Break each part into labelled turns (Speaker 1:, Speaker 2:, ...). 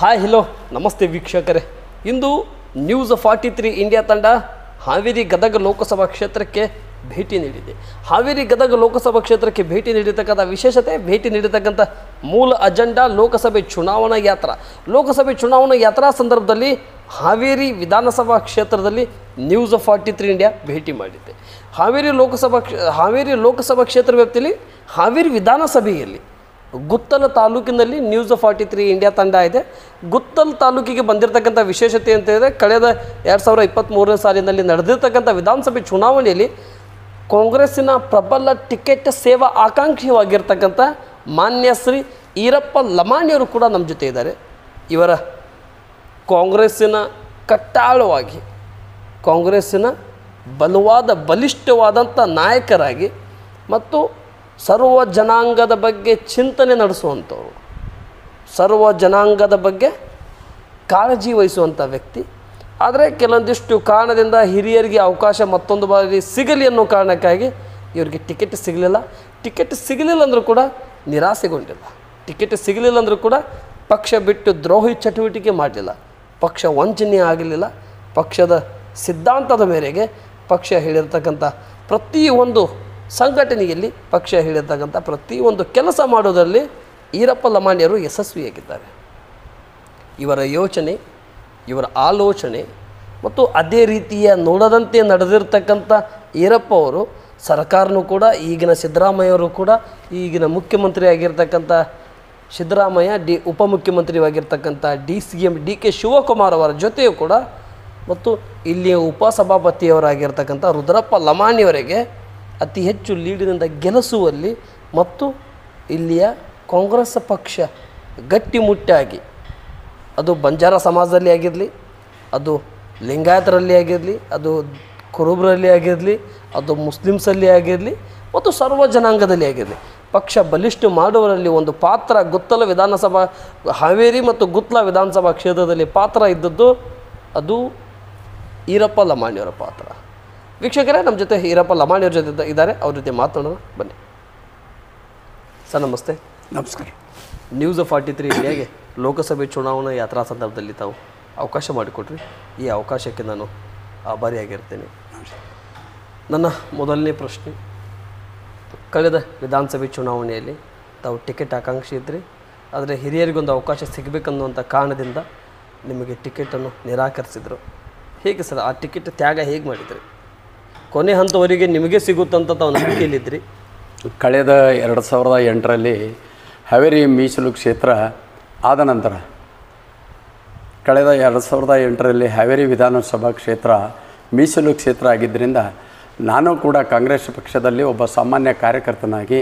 Speaker 1: Hi hello ನಮಸ್ತೆ ವೀಕ್ಷಕರೇ ಇಂದು ನ್ಯೂಸ್ ಫಾರ್ಟಿ ತ್ರೀ ಇಂಡಿಯಾ ತಂಡ ಹಾವೇರಿ ಗದಗ ಲೋಕಸಭಾ ಕ್ಷೇತ್ರಕ್ಕೆ ಭೇಟಿ ನೀಡಿದೆ ಹಾವೇರಿ ಗದಗ ಲೋಕಸಭಾ ಕ್ಷೇತ್ರಕ್ಕೆ ಭೇಟಿ ನೀಡಿರ್ತಕ್ಕಂಥ ವಿಶೇಷತೆ ಭೇಟಿ ನೀಡಿರ್ತಕ್ಕಂಥ ಮೂಲ ಅಜೆಂಡಾ ಲೋಕಸಭೆ ಚುನಾವಣಾ ಯಾತ್ರಾ ಲೋಕಸಭೆ ಚುನಾವಣಾ ಯಾತ್ರಾ ಸಂದರ್ಭದಲ್ಲಿ ಹಾವೇರಿ ವಿಧಾನಸಭಾ ಕ್ಷೇತ್ರದಲ್ಲಿ ನ್ಯೂಸ್ ಫಾರ್ಟಿ ತ್ರೀ ಇಂಡಿಯಾ ಭೇಟಿ ಮಾಡಿದೆ ಹಾವೇರಿ ಲೋಕಸಭಾ ಕ್ಷ- ಹಾವೇರಿ ಲೋಕಸಭಾ ಕ್ಷೇತ್ರ ವ್ಯಾಪ್ತಿಯಲ್ಲಿ ಹಾವೇರಿ ವಿಧಾನಸಭೆಯಲ್ಲಿ ಗುತ್ತಲ ತಾಲೂಕಿನಲ್ಲಿ ನ್ಯೂಸ್ ಫಾರ್ಟಿ ತ್ರೀ ಇಂಡಿಯಾ ತಂಡ ಇದೆ ಗುತ್ತಲ್ ತಾಲೂಕಿಗೆ ಬಂದಿರತಕ್ಕಂಥ ವಿಶೇಷತೆ ಅಂತ ಹೇಳಿದ್ರೆ ಕಳೆದ ಎರಡು ಸಾವಿರದ ಇಪ್ಪತ್ತ್ಮೂರನೇ ಸಾಲಿನಲ್ಲಿ ನಡೆದಿರ್ತಕ್ಕಂಥ ವಿಧಾನಸಭೆ ಚುನಾವಣೆಯಲ್ಲಿ ಕಾಂಗ್ರೆಸ್ಸಿನ ಪ್ರಬಲ ಟಿಕೆಟ್ ಸೇವಾ ಆಕಾಂಕ್ಷಿಯಾಗಿರ್ತಕ್ಕಂಥ ಮಾನ್ಯ ಶ್ರೀ ಈರಪ್ಪ ಲಮಾಣಿಯವರು ಕೂಡ ನಮ್ಮ ಜೊತೆ ಇದ್ದಾರೆ ಇವರ ಕಾಂಗ್ರೆಸ್ಸಿನ ಕಟ್ಟಾಳವಾಗಿ ಕಾಂಗ್ರೆಸ್ಸಿನ ಬಲವಾದ ಬಲಿಷ್ಠವಾದಂಥ ನಾಯಕರಾಗಿ ಮತ್ತು ಸರ್ವ ಜನಾಂಗದ ಬಗ್ಗೆ ಚಿಂತನೆ ನಡೆಸುವಂಥವ್ರು ಸರ್ವ ಜನಾಂಗದ ಬಗ್ಗೆ ಕಾಳಜಿ ವಹಿಸುವಂಥ ವ್ಯಕ್ತಿ ಆದರೆ ಕೆಲವೊಂದಿಷ್ಟು ಕಾರಣದಿಂದ ಹಿರಿಯರಿಗೆ ಅವಕಾಶ ಮತ್ತೊಂದು ಬಾರಿ ಸಿಗಲಿ ಅನ್ನೋ ಕಾರಣಕ್ಕಾಗಿ ಇವರಿಗೆ ಟಿಕೆಟ್ ಸಿಗಲಿಲ್ಲ ಟಿಕೆಟ್ ಸಿಗಲಿಲ್ಲ ಅಂದರೂ ಕೂಡ ನಿರಾಸೆಗೊಂಡಿಲ್ಲ ಟಿಕೆಟ್ ಸಿಗಲಿಲ್ಲ ಅಂದರೂ ಕೂಡ ಪಕ್ಷ ಬಿಟ್ಟು ದ್ರೋಹಿ ಚಟುವಟಿಕೆ ಮಾಡಲಿಲ್ಲ ಪಕ್ಷ ವಂಚನೆ ಆಗಲಿಲ್ಲ ಪಕ್ಷದ ಸಿದ್ಧಾಂತದ ಮೇರೆಗೆ ಪಕ್ಷ ಹೇಳಿರ್ತಕ್ಕಂಥ ಪ್ರತಿಯೊಂದು ಸಂಘಟನೆಯಲ್ಲಿ ಪಕ್ಷ ಹೇಳಿರ್ತಕ್ಕಂಥ ಪ್ರತಿಯೊಂದು ಕೆಲಸ ಮಾಡೋದರಲ್ಲಿ ಈರಪ್ಪ ಲಮಾಣಿಯರು ಯಶಸ್ವಿಯಾಗಿದ್ದಾರೆ ಇವರ ಯೋಚನೆ ಇವರ ಆಲೋಚನೆ ಮತ್ತು ಅದೇ ರೀತಿಯ ನೋಡದಂತೆ ನಡೆದಿರ್ತಕ್ಕಂಥ ಈರಪ್ಪ ಅವರು ಸರ್ಕಾರನೂ ಕೂಡ ಈಗಿನ ಸಿದ್ದರಾಮಯ್ಯವರು ಕೂಡ ಈಗಿನ ಮುಖ್ಯಮಂತ್ರಿ ಆಗಿರ್ತಕ್ಕಂಥ ಸಿದ್ದರಾಮಯ್ಯ ಡಿ ಉಪಮುಖ್ಯಮಂತ್ರಿಯಾಗಿರ್ತಕ್ಕಂಥ D C M D K Shivakumar ಅವರ ಜೊತೆಯೂ ಕೂಡ ಮತ್ತು ಇಲ್ಲಿಯ ಉಪಸಭಾಪತಿಯವರಾಗಿರ್ತಕ್ಕಂಥ ರುದ್ರಪ್ಪ ಲಮಾಣಿಯವರಿಗೆ ಅತಿ ಹೆಚ್ಚು ಲೀಡಿನಿಂದ ಗೆಲ್ಲಿಸುವಲ್ಲಿ ಮತ್ತು ಇಲ್ಲಿಯ ಕಾಂಗ್ರೆಸ್ ಪಕ್ಷ ಗಟ್ಟಿಮುಟ್ಟಾಗಿ ಅದು ಬಂಜಾರ ಸಮಾಜದಲ್ಲಿ ಆಗಿರಲಿ ಅದು ಲಿಂಗಾಯತರಲ್ಲಿ ಆಗಿರಲಿ ಅದು ಕುರುಬರಲ್ಲಿ ಆಗಿರಲಿ ಅದು ಮುಸ್ಲಿಮ್ಸಲ್ಲಿ ಆಗಿರಲಿ ಮತ್ತು ಸರ್ವ ಜನಾಂಗದಲ್ಲಿ ಆಗಿರಲಿ ಪಕ್ಷ ಬಲಿಷ್ಠ ಮಾಡುವರಲ್ಲಿ ಒಂದು ಪಾತ್ರ ಗುತ್ತಲ ವಿಧಾನಸಭಾ ಹಾವೇರಿ ಮತ್ತು ಗುತ್ತಲ ವಿಧಾನಸಭಾ ಕ್ಷೇತ್ರದಲ್ಲಿ ಪಾತ್ರ ಇದ್ದದ್ದು ಅದು ಈರಪ್ಪ ಲಮಾಣಿಯವರ ಪಾತ್ರ ವೀಕ್ಷಕರೇ ನಮ್ಮ ಜೊತೆ ಈರಪ್ಪ ಲಮಾಣಿಯವ್ರ ಜೊತೆ ಇದ್ದ- ಇದ್ದಾರೆ ಅವ್ರ ಜೊತೆ ಮಾತನಾಡೋಣ ಬನ್ನಿ ಸರ್ ನಮಸ್ತೆ
Speaker 2: ನಮಸ್ಕಾರ
Speaker 1: ನ್ಯೂಸ್ ಫಾರ್ಟಿ ತ್ರೀ ಇಂಡಿಯಾಗೆ ಲೋಕಸಭೆ ಚುನಾವಣಾ ಯಾತ್ರಾ ಸಂದರ್ಭದಲ್ಲಿ ತಾವು ಅವಕಾಶ ಮಾಡಿಕೊಟ್ರಿ ಈ ಅವಕಾಶಕ್ಕೆ ನಾನು ಆಭಾರಿಯಾಗಿರ್ತೇನೆ ನನ್ನ ಮೊದಲನೇ ಪ್ರಶ್ನೆ ಕಳೆದ ವಿಧಾನಸಭೆ ಚುನಾವಣೆಯಲ್ಲಿ ತಾವು ಟಿಕೆಟ್ ಆಕಾಂಕ್ಷಿ ಇದ್ರಿ ಆದರೆ ಹಿರಿಯರಿಗೊಂದು ಅವಕಾಶ ಸಿಗಬೇಕನ್ನುವಂಥ ಕಾರಣದಿಂದ ನಿಮಗೆ ಟಿಕೆಟನ್ನು ನಿರಾಕರಿಸಿದರು ಹೇಗೆ ಸರ್ ಆ ಟಿಕೆಟ್ ತ್ಯಾಗ ಹೇಗೆ ಮಾಡಿದ್ರಿ ಕೊನೆ ಹಂತವರೆಗೆ ನಿಮಗೆ ಸಿಗುತ್ತಂತ ತಾವು ನಂಬಿಕೆಯಲ್ಲಿದ್ರಿ
Speaker 2: ಕಳೆದ ಎರಡು ಸಾವಿರದ ಎಂಟರಲ್ಲಿ ಹಾವೇರಿ ಮೀಸಲು ಕ್ಷೇತ್ರ ಆದ ನಂತರ ಕಳೆದ ಎರಡು ಸಾವಿರದ ಎಂಟರಲ್ಲಿ ಹಾವೇರಿ ವಿಧಾನಸಭಾ ಕ್ಷೇತ್ರ ಮೀಸಲು ಕ್ಷೇತ್ರ ಆಗಿದ್ದರಿಂದ ನಾನು ಕೂಡ ಕಾಂಗ್ರೆಸ್ ಪಕ್ಷದಲ್ಲಿ ಒಬ್ಬ ಸಾಮಾನ್ಯ ಕಾರ್ಯಕರ್ತನಾಗಿ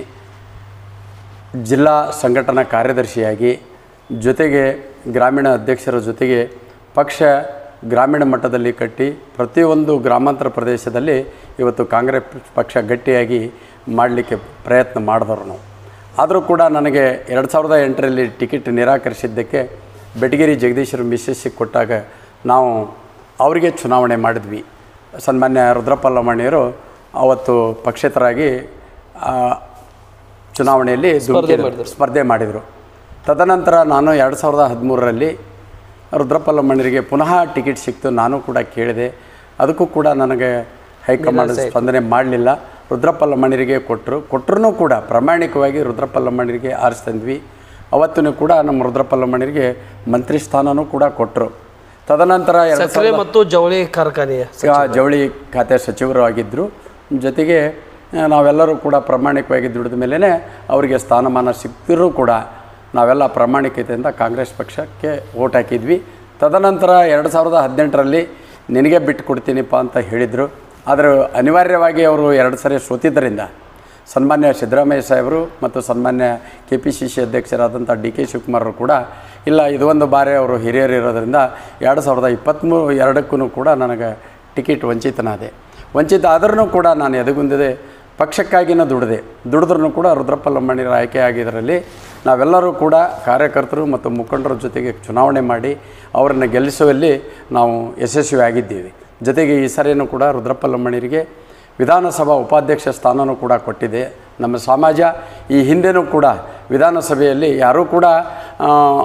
Speaker 2: ಜಿಲ್ಲಾ ಸಂಘಟನಾ ಕಾರ್ಯದರ್ಶಿಯಾಗಿ ಜೊತೆಗೆ ಗ್ರಾಮೀಣ ಅಧ್ಯಕ್ಷರ ಜೊತೆಗೆ ಪಕ್ಷ ಗ್ರಾಮೀಣ ಮಟ್ಟದಲ್ಲಿ ಕಟ್ಟಿ ಪ್ರತಿಯೊಂದು ಗ್ರಾಮಾಂತರ ಪ್ರದೇಶದಲ್ಲಿ ಇವತ್ತು ಕಾಂಗ್ರೆಸ್ ಪಕ್ಷ ಗಟ್ಟಿಯಾಗಿ ಮಾಡಲಿಕ್ಕೆ ಪ್ರಯತ್ನ ಮಾಡಿದವರು ನಾವು ಆದರೂ ಕೂಡ ನನಗೆ ಎರಡು ಸಾವಿರದ ಎಂಟರಲ್ಲಿ ಟಿಕೆಟ್ ನಿರಾಕರಿಸಿದ್ದಕ್ಕೆ ಬೆಟಗೇರಿ ಜಗದೀಶರು ಮಿಸ್ಸಸ್ಸಿಗೆ ಕೊಟ್ಟಾಗ ನಾವು ಅವರಿಗೆ ಚುನಾವಣೆ ಮಾಡಿದ್ವಿ ಸನ್ಮಾನ್ಯ ರುದ್ರಪ್ಪ ಲಮಾಣಿಯರು ಅವತ್ತು ಪಕ್ಷೇತರಾಗಿ ಆ, ಚುನಾವಣೆಯಲ್ಲಿ ಧುಮುಕಿದ್ರು. ಸ್ಪರ್ಧೆ ಮಾಡಿದರು ತದನಂತರ ನಾನು ಎರಡು ಸಾವಿರದ ಹದಿಮೂರರಲ್ಲಿ ರುದ್ರಪ್ಪ ಲಮ್ಮಣ್ಣರಿಗೆ ಪುನಃ ಟಿಕೆಟ್ ಸಿಕ್ತು ನಾನು ಕೂಡ ಕೇಳಿದೆ ಅದಕ್ಕೂ ಕೂಡ ನನಗೆ ಹೈಕಮಾಂಡ್ ಸ್ಪಂದನೆ ಮಾಡಲಿಲ್ಲ ರುದ್ರಪ್ಪ ಲಮ್ಮಣ್ಣರಿಗೆ ಕೊಟ್ಟರು ಕೊಟ್ಟರು ಕೂಡ ಪ್ರಾಮಾಣಿಕವಾಗಿ ರುದ್ರಪ್ಪ ಲಮ್ಮಣ್ಣರಿಗೆ ಆರಿಸ್ತಂದ್ವಿ ಅವತ್ತೂ ಕೂಡ ನಮ್ಮ ರುದ್ರಪ್ಪ ಲಮ್ಮಣ್ಣರಿಗೆ ಮಂತ್ರಿ ಸ್ಥಾನನೂ ಕೂಡ ಕೊಟ್ಟರು ತದನಂತರ ಎರಡು
Speaker 1: ಸಕ್ಕರೆ ಮತ್ತು ಜವಳಿ ಕಾರ್ಖಾನೆಯ
Speaker 2: ಆ ಜವಳಿ ಖಾತೆ ಸಚಿವರು ಆಗಿದ್ದರು ಜೊತೆಗೆ ಆ, ನಾವೆಲ್ಲರೂ ಕೂಡ ಪ್ರಾಮಾಣಿಕವಾಗಿ ದುಡಿದ ಮೇಲೇ ಅವರಿಗೆ ಸ್ಥಾನಮಾನ ಸಿಕ್ತಿರೂ ಕೂಡ ನಾವೆಲ್ಲ ಪ್ರಾಮಾಣಿಕತೆಯಿಂದ ಕಾಂಗ್ರೆಸ್ ಪಕ್ಷಕ್ಕೆ ಓಟ್ ಹಾಕಿದ್ವಿ ತದನಂತರ ಎರಡು ಸಾವಿರದ ಹದಿನೆಂಟರಲ್ಲಿ ನಿನಗೆ ಬಿಟ್ಟು ಕೊಡ್ತೀನಿಪ್ಪ ಅಂತ ಹೇಳಿದರು ಆದರೆ ಅನಿವಾರ್ಯವಾಗಿ ಅವರು ಎರಡು ಸರಿ ಸೋತಿದ್ದರಿಂದ ಸನ್ಮಾನ್ಯ ಸಿದ್ದರಾಮಯ್ಯ ಸಾಹೇಬರು ಮತ್ತು ಸನ್ಮಾನ್ಯ ಕೆ ಪಿ ಸಿ ಸಿ ಅಧ್ಯಕ್ಷರಾದಂಥ ಡಿ ಕೆ ಶಿವಕುಮಾರರು ಕೂಡ ಇಲ್ಲ ಇದು ಒಂದು ಬಾರಿ ಅವರು ಹಿರಿಯರು ಇರೋದರಿಂದ ಎರಡು ಸಾವಿರದ ಇಪ್ಪತ್ತ್ಮೂರು ಎರಡಕ್ಕೂ ಕೂಡ ನನಗೆ ಟಿಕೆಟ್ ವಂಚಿತನಾದೆ ವಂಚಿತ ಆದ್ರೂ ಕೂಡ ನಾನು ಎದಗುಂದಿದೆ ಪಕ್ಷಕ್ಕಾಗಿನ ದುಡಿದೆ ದುಡಿದ್ರೂ ಕೂಡ ರುದ್ರಪ್ಪ ಲಂಬಾಣಿಯರ ಆಯ್ಕೆ ಆಗಿದ್ದರಲ್ಲಿ ನಾವೆಲ್ಲರೂ ಕೂಡ ಕಾರ್ಯಕರ್ತರು ಮತ್ತು ಮುಖಂಡರ ಜೊತೆಗೆ ಚುನಾವಣೆ ಮಾಡಿ ಅವರನ್ನು ಗೆಲ್ಲಿಸುವಲ್ಲಿ ನಾವು ಯಶಸ್ವಿ ಆಗಿದ್ದೀವಿ ಜೊತೆಗೆ ಈ ಸರಿಯೂ ಕೂಡ ರುದ್ರಪ್ಪ ಲಂಬಾಣಿಯರಿಗೆ ವಿಧಾನಸಭಾ ಉಪಾಧ್ಯಕ್ಷ ಸ್ಥಾನನೂ ಕೂಡ ಕೊಟ್ಟಿದೆ ನಮ್ಮ ಸಮಾಜ ಈ ಹಿಂದೆನೂ ಕೂಡ ವಿಧಾನಸಭೆಯಲ್ಲಿ ಯಾರೂ ಕೂಡ ಆ,